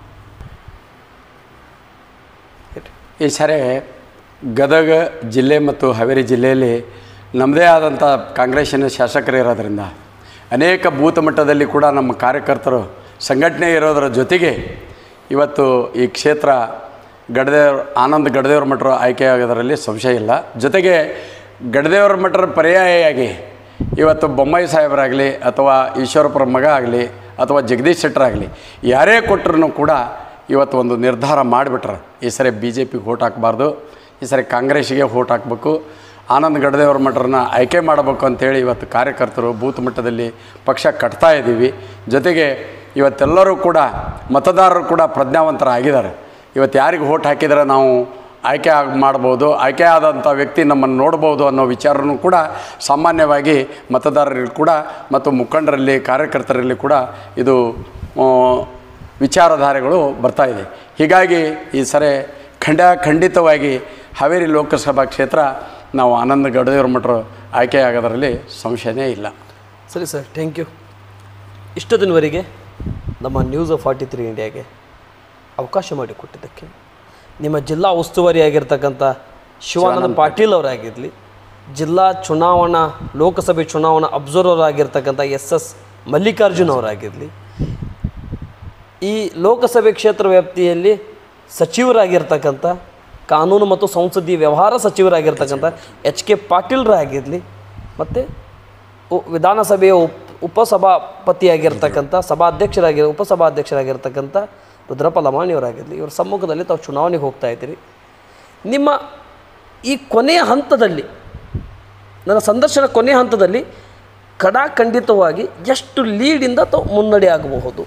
Speaker 2: ಈ ಸರಿ ಗದಗ ಜಿಲ್ಲೆ ಮತ್ತು ಹಾವೇರಿ ಜಿಲ್ಲೆಯಲ್ಲಿ ನಮ್ಮದೇ ಆದಂಥ ಕಾಂಗ್ರೆಸ್ಸಿನ ಶಾಸಕರು ಇರೋದ್ರಿಂದ ಅನೇಕ ಬೂತ್ ಮಟ್ಟದಲ್ಲಿ ಕೂಡ ನಮ್ಮ ಕಾರ್ಯಕರ್ತರು ಸಂಘಟನೆ ಇರೋದರ ಜೊತೆಗೆ ಇವತ್ತು ಈ ಕ್ಷೇತ್ರ ಗಡದೇವ್ರ ಆನಂದ್ ಗಡದೇವ್ರ ಮಠರು ಆಯ್ಕೆಯಾಗೋದರಲ್ಲಿ ಸಂಶಯ ಇಲ್ಲ ಜೊತೆಗೆ ಗಡದೇವ್ರ ಮಠರ ಪರ್ಯಾಯಿಯಾಗಿ ಇವತ್ತು ಬೊಮ್ಮಾಯಿ ಸಾಹೇಬರಾಗಲಿ ಅಥವಾ ಈಶ್ವರಪ್ಪರ ಮಗ ಆಗಲಿ ಅಥವಾ ಜಗದೀಶ್ ಶೆಟ್ಟರಾಗಲಿ ಯಾರೇ ಕೊಟ್ಟರು ಕೂಡ ಇವತ್ತು ಒಂದು ನಿರ್ಧಾರ ಮಾಡಿಬಿಟ್ರೆ ಈ ಸರಿ ಬಿ ಜೆ ಪಿಗೆ ಓಟ್ ಹಾಕಬಾರ್ದು ಈ ಸರಿ ಕಾಂಗ್ರೆಸ್ಸಿಗೆ ಓಟ್ ಹಾಕಬೇಕು ಆನಂದ್ ಗಡದೇವ್ರ ಮಠರನ್ನ ಆಯ್ಕೆ ಮಾಡಬೇಕು ಅಂತೇಳಿ ಇವತ್ತು ಕಾರ್ಯಕರ್ತರು ಬೂತ್ ಮಟ್ಟದಲ್ಲಿ ಪಕ್ಷ ಕಟ್ತಾ ಇದ್ದೀವಿ ಜೊತೆಗೆ ಇವತ್ತೆಲ್ಲರೂ ಕೂಡ ಮತದಾರರು ಕೂಡ ಪ್ರಜ್ಞಾವಂತರಾಗಿದ್ದಾರೆ ಇವತ್ತು ಯಾರಿಗೆ ಓಟ್ ಹಾಕಿದರೆ ನಾವು ಆಯ್ಕೆ ಆಗ್ ಮಾಡ್ಬೋದು ಆಯ್ಕೆ ಆದಂಥ ವ್ಯಕ್ತಿ ನಮ್ಮನ್ನು ನೋಡ್ಬೋದು ಅನ್ನೋ ವಿಚಾರನೂ ಕೂಡ ಸಾಮಾನ್ಯವಾಗಿ ಮತದಾರರಲ್ಲಿ ಕೂಡ ಮತ್ತು ಮುಖಂಡರಲ್ಲಿ ಕಾರ್ಯಕರ್ತರಲ್ಲಿ ಕೂಡ ಇದು ಆ, ವಿಚಾರಧಾರೆಗಳು ಬರ್ತಾ ಇದೆ ಹೀಗಾಗಿ ಈ ಸರಿ ಖಂಡ ಖಂಡಿತವಾಗಿ ಹಾವೇರಿ ಲೋಕಸಭಾ ಕ್ಷೇತ್ರ ನಾವು ಆನಂದ ಗಡದೇವ್ರ ಮಠರು ಆಯ್ಕೆ ಆಗೋದರಲ್ಲಿ ಸಂಶಯನೇ ಇಲ್ಲ
Speaker 1: ಸರಿ ಸರ್ ಥ್ಯಾಂಕ್ ಯು ಇಷ್ಟೊತ್ತಿನವರೆಗೆ ನಮ್ಮ ನ್ಯೂಸ್ ಫಾರ್ಟಿ ತ್ರೀ ಇಂಡಿಯಾಗೆ ಅವಕಾಶ ಮಾಡಿಕೊಟ್ಟಿದ್ದಕ್ಕೆ ನಿಮ್ಮ ಜಿಲ್ಲಾ ಉಸ್ತುವಾರಿಯಾಗಿರ್ತಕ್ಕಂಥ ಶಿವಾನಂದ ಪಾಟೀಲ್ ಅವರಾಗಿರಲಿ ಜಿಲ್ಲಾ ಚುನಾವಣಾ ಲೋಕಸಭೆ ಚುನಾವಣಾ ಅಬ್ಸರ್ವರ್ ಆಗಿರ್ತಕ್ಕಂಥ ಎಸ್ ಎಸ್ ಮಲ್ಲಿಕಾರ್ಜುನ್ ಅವರಾಗಿರಲಿ ಈ ಲೋಕಸಭೆ ಕ್ಷೇತ್ರ ವ್ಯಾಪ್ತಿಯಲ್ಲಿ ಸಚಿವರಾಗಿರ್ತಕ್ಕಂಥ ಕಾನೂನು ಮತ್ತು ಸಂಸದೀಯ ವ್ಯವಹಾರ ಸಚಿವರಾಗಿರ್ತಕ್ಕಂಥ ಎಚ್ ಕೆ ಪಾಟೀಲ್ರಾಗಿರಲಿ ಮತ್ತು ಉ- ವಿಧಾನಸಭೆಯ ಉಪ್ ಉಪಸಭಾಪತಿಯಾಗಿರ್ತಕ್ಕಂಥ ಸಭಾಧ್ಯಕ್ಷರಾಗಿ ಉಪಸಭಾಧ್ಯಕ್ಷರಾಗಿರ್ತಕ್ಕಂಥ ರುದ್ರಪ್ಪ ಲಮಾಣಿಯವರಾಗಿರಲಿ ಇವರ ಸಮ್ಮುಖದಲ್ಲಿ ತಾವು ಚುನಾವಣೆಗೆ ಹೋಗ್ತಾ ಇದ್ದೀರಿ ನಿಮ್ಮ ಈ ಕೊನೆಯ ಹಂತದಲ್ಲಿ ನನ್ನ ಸಂದರ್ಶನ ಕೊನೆಯ ಹಂತದಲ್ಲಿ ಕಡಾಖಂಡಿತವಾಗಿ ಎಷ್ಟು ಲೀಡಿಂದ ತಾವು ಮುನ್ನಡೆ ಆಗಬಹುದು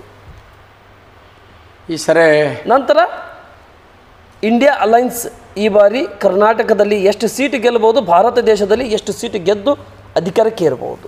Speaker 2: ಈ ಸರಿ
Speaker 1: ನಂತರ ಇಂಡಿಯಾ ಅಲೈನ್ಸ್ ಈ ಬಾರಿ ಕರ್ನಾಟಕದಲ್ಲಿ ಎಷ್ಟು ಸೀಟ್ ಗೆಲ್ಲಬಹುದು ಭಾರತ ದೇಶದಲ್ಲಿ ಎಷ್ಟು ಸೀಟ್ ಗೆದ್ದು ಅಧಿಕಾರಕ್ಕೆ ಇರಬಹುದು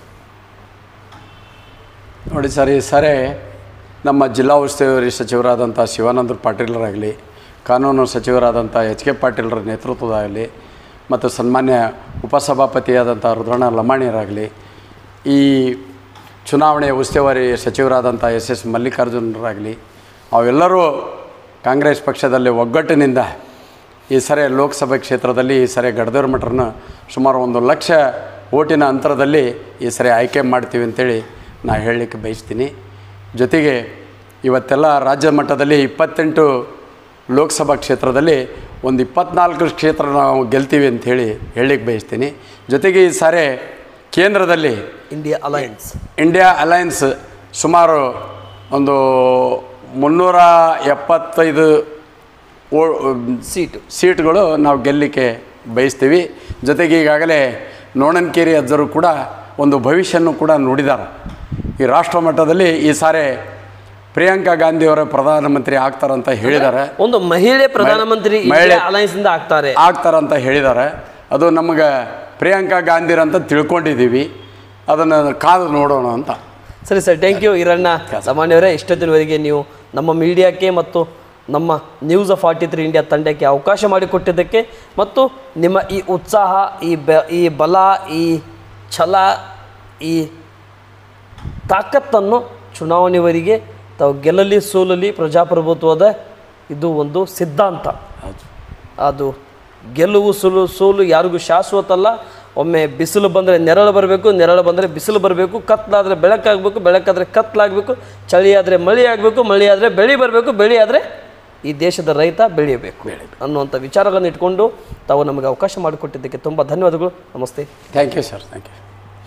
Speaker 2: ನೋಡಿ ಸರ್ ಈ ಸರಿ ನಮ್ಮ ಜಿಲ್ಲಾ ಉಸ್ತುವಾರಿ ಸಚಿವರಾದಂಥ ಶಿವಾನಂದ ಪಾಟೀಲರಾಗಲಿ ಕಾನೂನು ಸಚಿವರಾದಂಥ ಎಚ್ ಕೆ ಪಾಟೀಲರ ನೇತೃತ್ವದಾಗಲಿ ಮತ್ತು ಸನ್ಮಾನ್ಯ ಉಪಸಭಾಪತಿಯಾದಂಥ ರುದ್ರಣ್ಣ ಲಮಾಣಿಯರಾಗಲಿ ಈ ಚುನಾವಣೆಯ ಉಸ್ತುವಾರಿ ಸಚಿವರಾದಂಥ ಎಸ್ ಎಸ್ ಮಲ್ಲಿಕಾರ್ಜುನರಾಗಲಿ ಅವೆಲ್ಲರೂ ಕಾಂಗ್ರೆಸ್ ಪಕ್ಷದಲ್ಲಿ ಒಗ್ಗಟ್ಟಿನಿಂದ ಈ ಸರಿ ಲೋಕಸಭೆ ಕ್ಷೇತ್ರದಲ್ಲಿ ಈ ಸರಿ ಗಡದೇವ್ರ ಮಠರನ್ನ ಸುಮಾರು ಒಂದು ಲಕ್ಷ ಓಟಿನ ಅಂತರದಲ್ಲಿ ಈ ಸರಿ ಆಯ್ಕೆ ಮಾಡ್ತೀವಿ ಅಂತೇಳಿ ನಾ ಹೇಳಲಿಕ್ಕೆ ಬಯಸ್ತೀನಿ ಜೊತೆಗೆ ಇವತ್ತೆಲ್ಲ ರಾಜ್ಯ ಮಟ್ಟದಲ್ಲಿ ಇಪ್ಪತ್ತೆಂಟು ಲೋಕಸಭಾ ಕ್ಷೇತ್ರದಲ್ಲಿ ಒಂದು ಇಪ್ಪತ್ನಾಲ್ಕು ಕ್ಷೇತ್ರ ನಾವು ಗೆಲ್ತೀವಿ ಅಂಥೇಳಿ ಹೇಳಲಿಕ್ಕೆ ಬಯಸ್ತೀನಿ ಜೊತೆಗೆ ಈ ಸಾರಿ ಕೇಂದ್ರದಲ್ಲಿ
Speaker 1: ಇಂಡಿಯಾ ಅಲೈನ್ಸ್
Speaker 2: ಇಂಡಿಯಾ ಅಲಯನ್ಸ್ ಸುಮಾರು ಒಂದು ಮುನ್ನೂರ ಎಪ್ಪತ್ತೈದು ಓ
Speaker 1: ಸೀಟು
Speaker 2: ಸೀಟ್ಗಳು ನಾವು ಗೆಲ್ಲಲಿಕ್ಕೆ ಬಯಸ್ತೀವಿ ಜೊತೆಗೆ ಈಗಾಗಲೇ ನೋಣನ್ಕೇರಿ ಅಜ್ಜರು ಕೂಡ ಒಂದು ಭವಿಷ್ಯನ್ನು ಕೂಡ ನುಡಿದ್ದಾರೆ ಈ ರಾಷ್ಟ್ರ ಮಟ್ಟದಲ್ಲಿ ಈ ಸಾರಿ ಪ್ರಿಯಾಂಕಾ ಗಾಂಧಿಯವರ ಪ್ರಧಾನಮಂತ್ರಿ ಆಗ್ತಾರಂತ ಹೇಳಿದ್ದಾರೆ
Speaker 1: ಒಂದು ಮಹಿಳೆ ಪ್ರಧಾನಮಂತ್ರಿ
Speaker 2: ಮಹಿಳೆ-
Speaker 1: ಇಂಡಿಯಾ ಅಲೈನ್ಸ್ ಇಂದ ಆಗ್ತಾರೆ
Speaker 2: ಆಗ್ತಾರಂತ ಹೇಳಿದ್ದಾರೆ ಅದು ನಮಗೆ ಪ್ರಿಯಾಂಕಾ ಗಾಂಧಿರಂತ ತಿಳ್ಕೊಂಡಿದ್ದೀವಿ ಅದನ್ನು ಕಾದು ನೋಡೋಣ ಅಂತ
Speaker 1: ಸರಿ ಸರ್ ಥ್ಯಾಂಕ್ ಯು ಈರಣ್ಣ ಸಾಮಾನ್ಯವರೇ ಇಷ್ಟೊತ್ತಿನವರೆಗೆ ನೀವು ನಮ್ಮ ಮೀಡಿಯಾಕ್ಕೆ ಮತ್ತು ನಮ್ಮ ನ್ಯೂಸ್ ಫಾರ್ಟಿ ತ್ರೀ ಇಂಡಿಯಾ ತಂಡಕ್ಕೆ ಅವಕಾಶ ಮಾಡಿಕೊಟ್ಟಿದ್ದಕ್ಕೆ ಮತ್ತು ನಿಮ್ಮ ಈ ಉತ್ಸಾಹ ಈ ಬ ಈ ಬಲ ಈ ಛಲ ಈ ತಾಕತ್ತನ್ನು ಚುನಾವಣೆವರೆಗೆ ತಾವು ಗೆಲ್ಲಲಿ ಸೋಲಲಿ ಪ್ರಜಾಪ್ರಭುತ್ವದ ಇದು ಒಂದು ಸಿದ್ಧಾಂತ ಅದು ಗೆಲುವು ಸೋಲು ಸೋಲು ಯಾರಿಗೂ ಶಾಶ್ವತ ಅಲ್ಲ ಒಮ್ಮೆ ಬಿಸಿಲು ಬಂದರೆ ನೆರಳು ಬರಬೇಕು ನೆರಳು ಬಂದರೆ ಬಿಸಿಲು ಬರಬೇಕು ಕತ್ಲಾದರೆ ಬೆಳಕಾಗಬೇಕು ಬೆಳಕಾದರೆ ಕತ್ಲಾಗಬೇಕು ಚಳಿ ಆದರೆ ಮಳೆ ಆಗಬೇಕು ಮಳೆ ಆದರೆ ಬೆಳೆ ಬರಬೇಕು ಬೆಳೆ ಆದರೆ ಈ ದೇಶದ ರೈತ ಬೆಳೆಯಬೇಕು ಅನ್ನುವಂಥ ವಿಚಾರಗಳನ್ನು ಇಟ್ಕೊಂಡು ತಾವು ನಮಗೆ ಅವಕಾಶ ಮಾಡಿಕೊಟ್ಟಿದ್ದಕ್ಕೆ ತುಂಬ ಧನ್ಯವಾದಗಳು ನಮಸ್ತೆ
Speaker 2: thank you sir thank you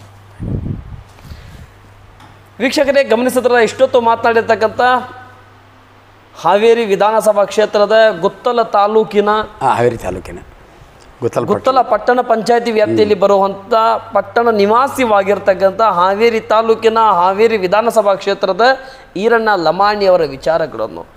Speaker 1: ವೀಕ್ಷಕರೇ ಗಮನಿಸಿದ್ರೆ ಇಷ್ಟೊತ್ತು ಮಾತನಾಡಿರ್ತಕ್ಕಂಥ ಹಾವೇರಿ ವಿಧಾನಸಭಾ ಕ್ಷೇತ್ರದ ಗುತ್ತಲ ತಾಲೂಕಿನ
Speaker 2: ಹಾಂ ಹಾವೇರಿ ತಾಲೂಕಿನ ಗೊತ್ತಲ್ಲ
Speaker 1: ಗುತ್ತಲ ಪಟ್ಟಣ ಪಂಚಾಯತಿ ವ್ಯಾಪ್ತಿಯಲ್ಲಿ ಬರುವಂಥ ಪಟ್ಟಣ ನಿವಾಸಿವಾಗಿರ್ತಕ್ಕಂಥ ಹಾವೇರಿ ತಾಲೂಕಿನ ಹಾವೇರಿ ವಿಧಾನಸಭಾ ಕ್ಷೇತ್ರದ ಈರಣ್ಣ ಲಮಾಣಿಯವರ ವಿಚಾರಗಳನ್ನು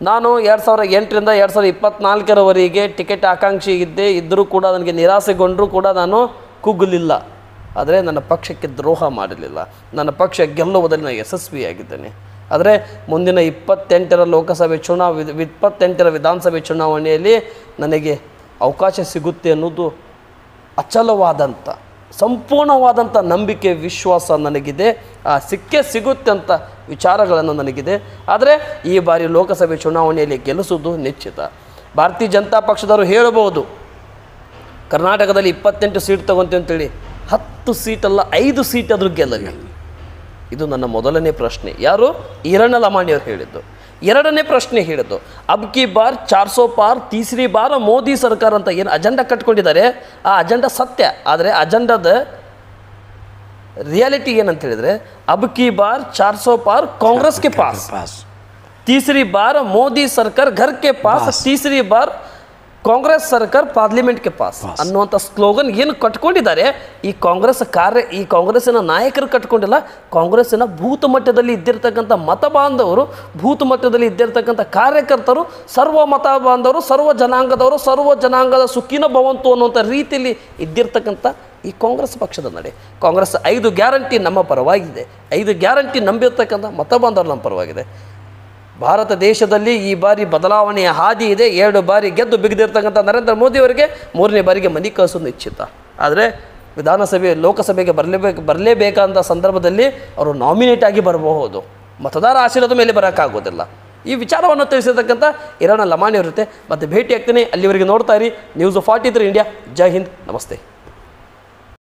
Speaker 1: ನಾನು ಎರಡು ಸಾವಿರದ ಎಂಟರಿಂದ ಎರಡು ಸಾವಿರದ ಇಪ್ಪತ್ನಾಲ್ಕರವರೆಗೆ ಟಿಕೆಟ್ ಆಕಾಂಕ್ಷಿ ಇದ್ದೆ ಇದ್ದರೂ ಕೂಡ ನನಗೆ ನಿರಾಸೆಗೊಂಡರೂ ಕೂಡ ನಾನು ಕುಗ್ಗಲಿಲ್ಲ ಆದರೆ ನನ್ನ ಪಕ್ಷಕ್ಕೆ ದ್ರೋಹ ಮಾಡಲಿಲ್ಲ ನನ್ನ ಪಕ್ಷ ಗೆಲ್ಲುವುದರಲ್ಲಿ ನಾನು ಯಶಸ್ವಿಯಾಗಿದ್ದೇನೆ ಆದರೆ ಮುಂದಿನ ಇಪ್ಪತ್ತೆಂಟರ ಲೋಕಸಭೆ ಚುನಾವ ಇಪ್ಪತ್ತೆಂಟರ ವಿಧಾನಸಭೆ ಚುನಾವಣೆಯಲ್ಲಿ ನನಗೆ ಅವಕಾಶ ಸಿಗುತ್ತೆ ಅನ್ನೋದು ಅಚಲವಾದಂಥ ಸಂಪೂರ್ಣವಾದಂಥ ನಂಬಿಕೆ ವಿಶ್ವಾಸ ನನಗಿದೆ ಆ ಸಿಕ್ಕೇ ಸಿಗುತ್ತೆ ಅಂತ ವಿಚಾರಗಳನ್ನು ನನಗಿದೆ ಆದರೆ ಈ ಬಾರಿ ಲೋಕಸಭೆ ಚುನಾವಣೆಯಲ್ಲಿ ಗೆಲ್ಲಿಸುವುದು ನಿಶ್ಚಿತ ಭಾರತೀಯ ಜನತಾ ಪಕ್ಷದವರು ಹೇಳಬಹುದು ಕರ್ನಾಟಕದಲ್ಲಿ ಇಪ್ಪತ್ತೆಂಟು ಸೀಟ್ ತಗೊಂತೀವಿ ಅಂತೇಳಿ ಹತ್ತು ಸೀಟಲ್ಲ ಐದು ಸೀಟ್ ಆದರೂ ಗೆಲ್ಲಲಿ ಇದು ನನ್ನ ಮೊದಲನೇ ಪ್ರಶ್ನೆ ಯಾರು ಈರಣ್ಣ ಲಮಾಣಿಯವರು ಹೇಳಿದ್ದು ಎರಡನೇ ಪ್ರಶ್ನೆ ಹೇಳಿದ್ದು ಅಬ್ ಕಿ ಬಾರ್ ಚಾರ್ ಸೋ ಪಾರ್ ತೀಸರಿ ಬಾರ್ ಮೋದಿ ಸರ್ಕಾರ ಅಂತ ಏನು ಅಜೆಂಡಾ ಕಟ್ಕೊಂಡಿದ್ದಾರೆ ಆ ಅಜೆಂಡಾ ಸತ್ಯ ಆದರೆ ಅಜೆಂಡಾದ ರಿಯಾಲಿಟಿ ಏನಂತ ಹೇಳಿದ್ರೆ ಅಬ್ ಕಿ ಬಾರ್ ಚಾರ್ ಸೋ ಪಾರ್ ಕಾಂಗ್ರೆಸ್ಗೆ ಪಾಸ್
Speaker 2: ಪಾಸ್
Speaker 1: तीसरी बार मोदी सरकार घर के पास तीसरी बार ಕಾಂಗ್ರೆಸ್ ಸರ್ಕಾರ ಪಾರ್ಲಿಮೆಂಟ್ಗೆ ಪಾಸ್ ಅನ್ನುವಂಥ ಸ್ಲೋಗನ್ ಏನು ಕಟ್ಕೊಂಡಿದ್ದಾರೆ ಈ ಕಾಂಗ್ರೆಸ್ ಕಾರ್ಯ ಈ ಕಾಂಗ್ರೆಸ್ಸಿನ ನಾಯಕರು ಕಟ್ಕೊಂಡಿಲ್ಲ ಕಾಂಗ್ರೆಸ್ಸಿನ ಭೂತ ಮಟ್ಟದಲ್ಲಿ ಇದ್ದಿರ್ತಕ್ಕಂಥ ಮತ ಬಾಂಧವರು ಭೂತ ಮಟ್ಟದಲ್ಲಿ ಇದ್ದಿರ್ತಕ್ಕಂಥ ಕಾರ್ಯಕರ್ತರು ಸರ್ವ ಮತ ಬಾಂಧವರು ಸರ್ವ ಜನಾಂಗದವರು ಸರ್ವ ಜನಾಂಗದ ಸುಖಿನ ಭವಂತು ಅನ್ನುವಂಥ ರೀತಿಯಲ್ಲಿ ಇದ್ದಿರ್ತಕ್ಕಂಥ ಈ ಕಾಂಗ್ರೆಸ್ ಪಕ್ಷದ ನಡೆ ಕಾಂಗ್ರೆಸ್ ಐದು ಗ್ಯಾರಂಟಿ ನಮ್ಮ ಪರವಾಗಿದೆ ಐದು ಗ್ಯಾರಂಟಿ ನಂಬಿರ್ತಕ್ಕಂಥ ಮತ ಬಾಂಧವರು ನಮ್ಮ ಪರವಾಗಿದೆ ಭಾರತ ದೇಶದಲ್ಲಿ ಈ ಬಾರಿ ಬದಲಾವಣೆಯ ಹಾದಿ ಇದೆ ಎರಡು ಬಾರಿ ಗೆದ್ದು ಬಿಗಿದಿರ್ತಕ್ಕಂಥ ನರೇಂದ್ರ ಮೋದಿ ಅವರಿಗೆ ಮೂರನೇ ಬಾರಿಗೆ ಮನೆ ಕಳಿಸೋದು ನಿಶ್ಚಿತ ಆದರೆ ವಿಧಾನಸಭೆ ಲೋಕಸಭೆಗೆ ಬರಲೇಬೇಕು ಬರಲೇಬೇಕಾದಂಥ ಸಂದರ್ಭದಲ್ಲಿ ಅವರು ನಾಮಿನೇಟ್ ಆಗಿ ಬರಬಹುದು ಮತದಾರ ಆಶೀರ್ವಾದ ಮೇಲೆ ಬರೋಕ್ಕಾಗೋದಿಲ್ಲ ಈ ವಿಚಾರವನ್ನು ತಿಳಿಸಿರ್ತಕ್ಕಂಥ ಇರೋಣ ಲಮಾಣಿ ಇರುತ್ತೆ ಮತ್ತು ಭೇಟಿ ಆಗ್ತೀನಿ ಅಲ್ಲಿವರೆಗೆ ನೋಡ್ತಾ ಇರಿ News forty three India Jai Hind ನಮಸ್ತೆ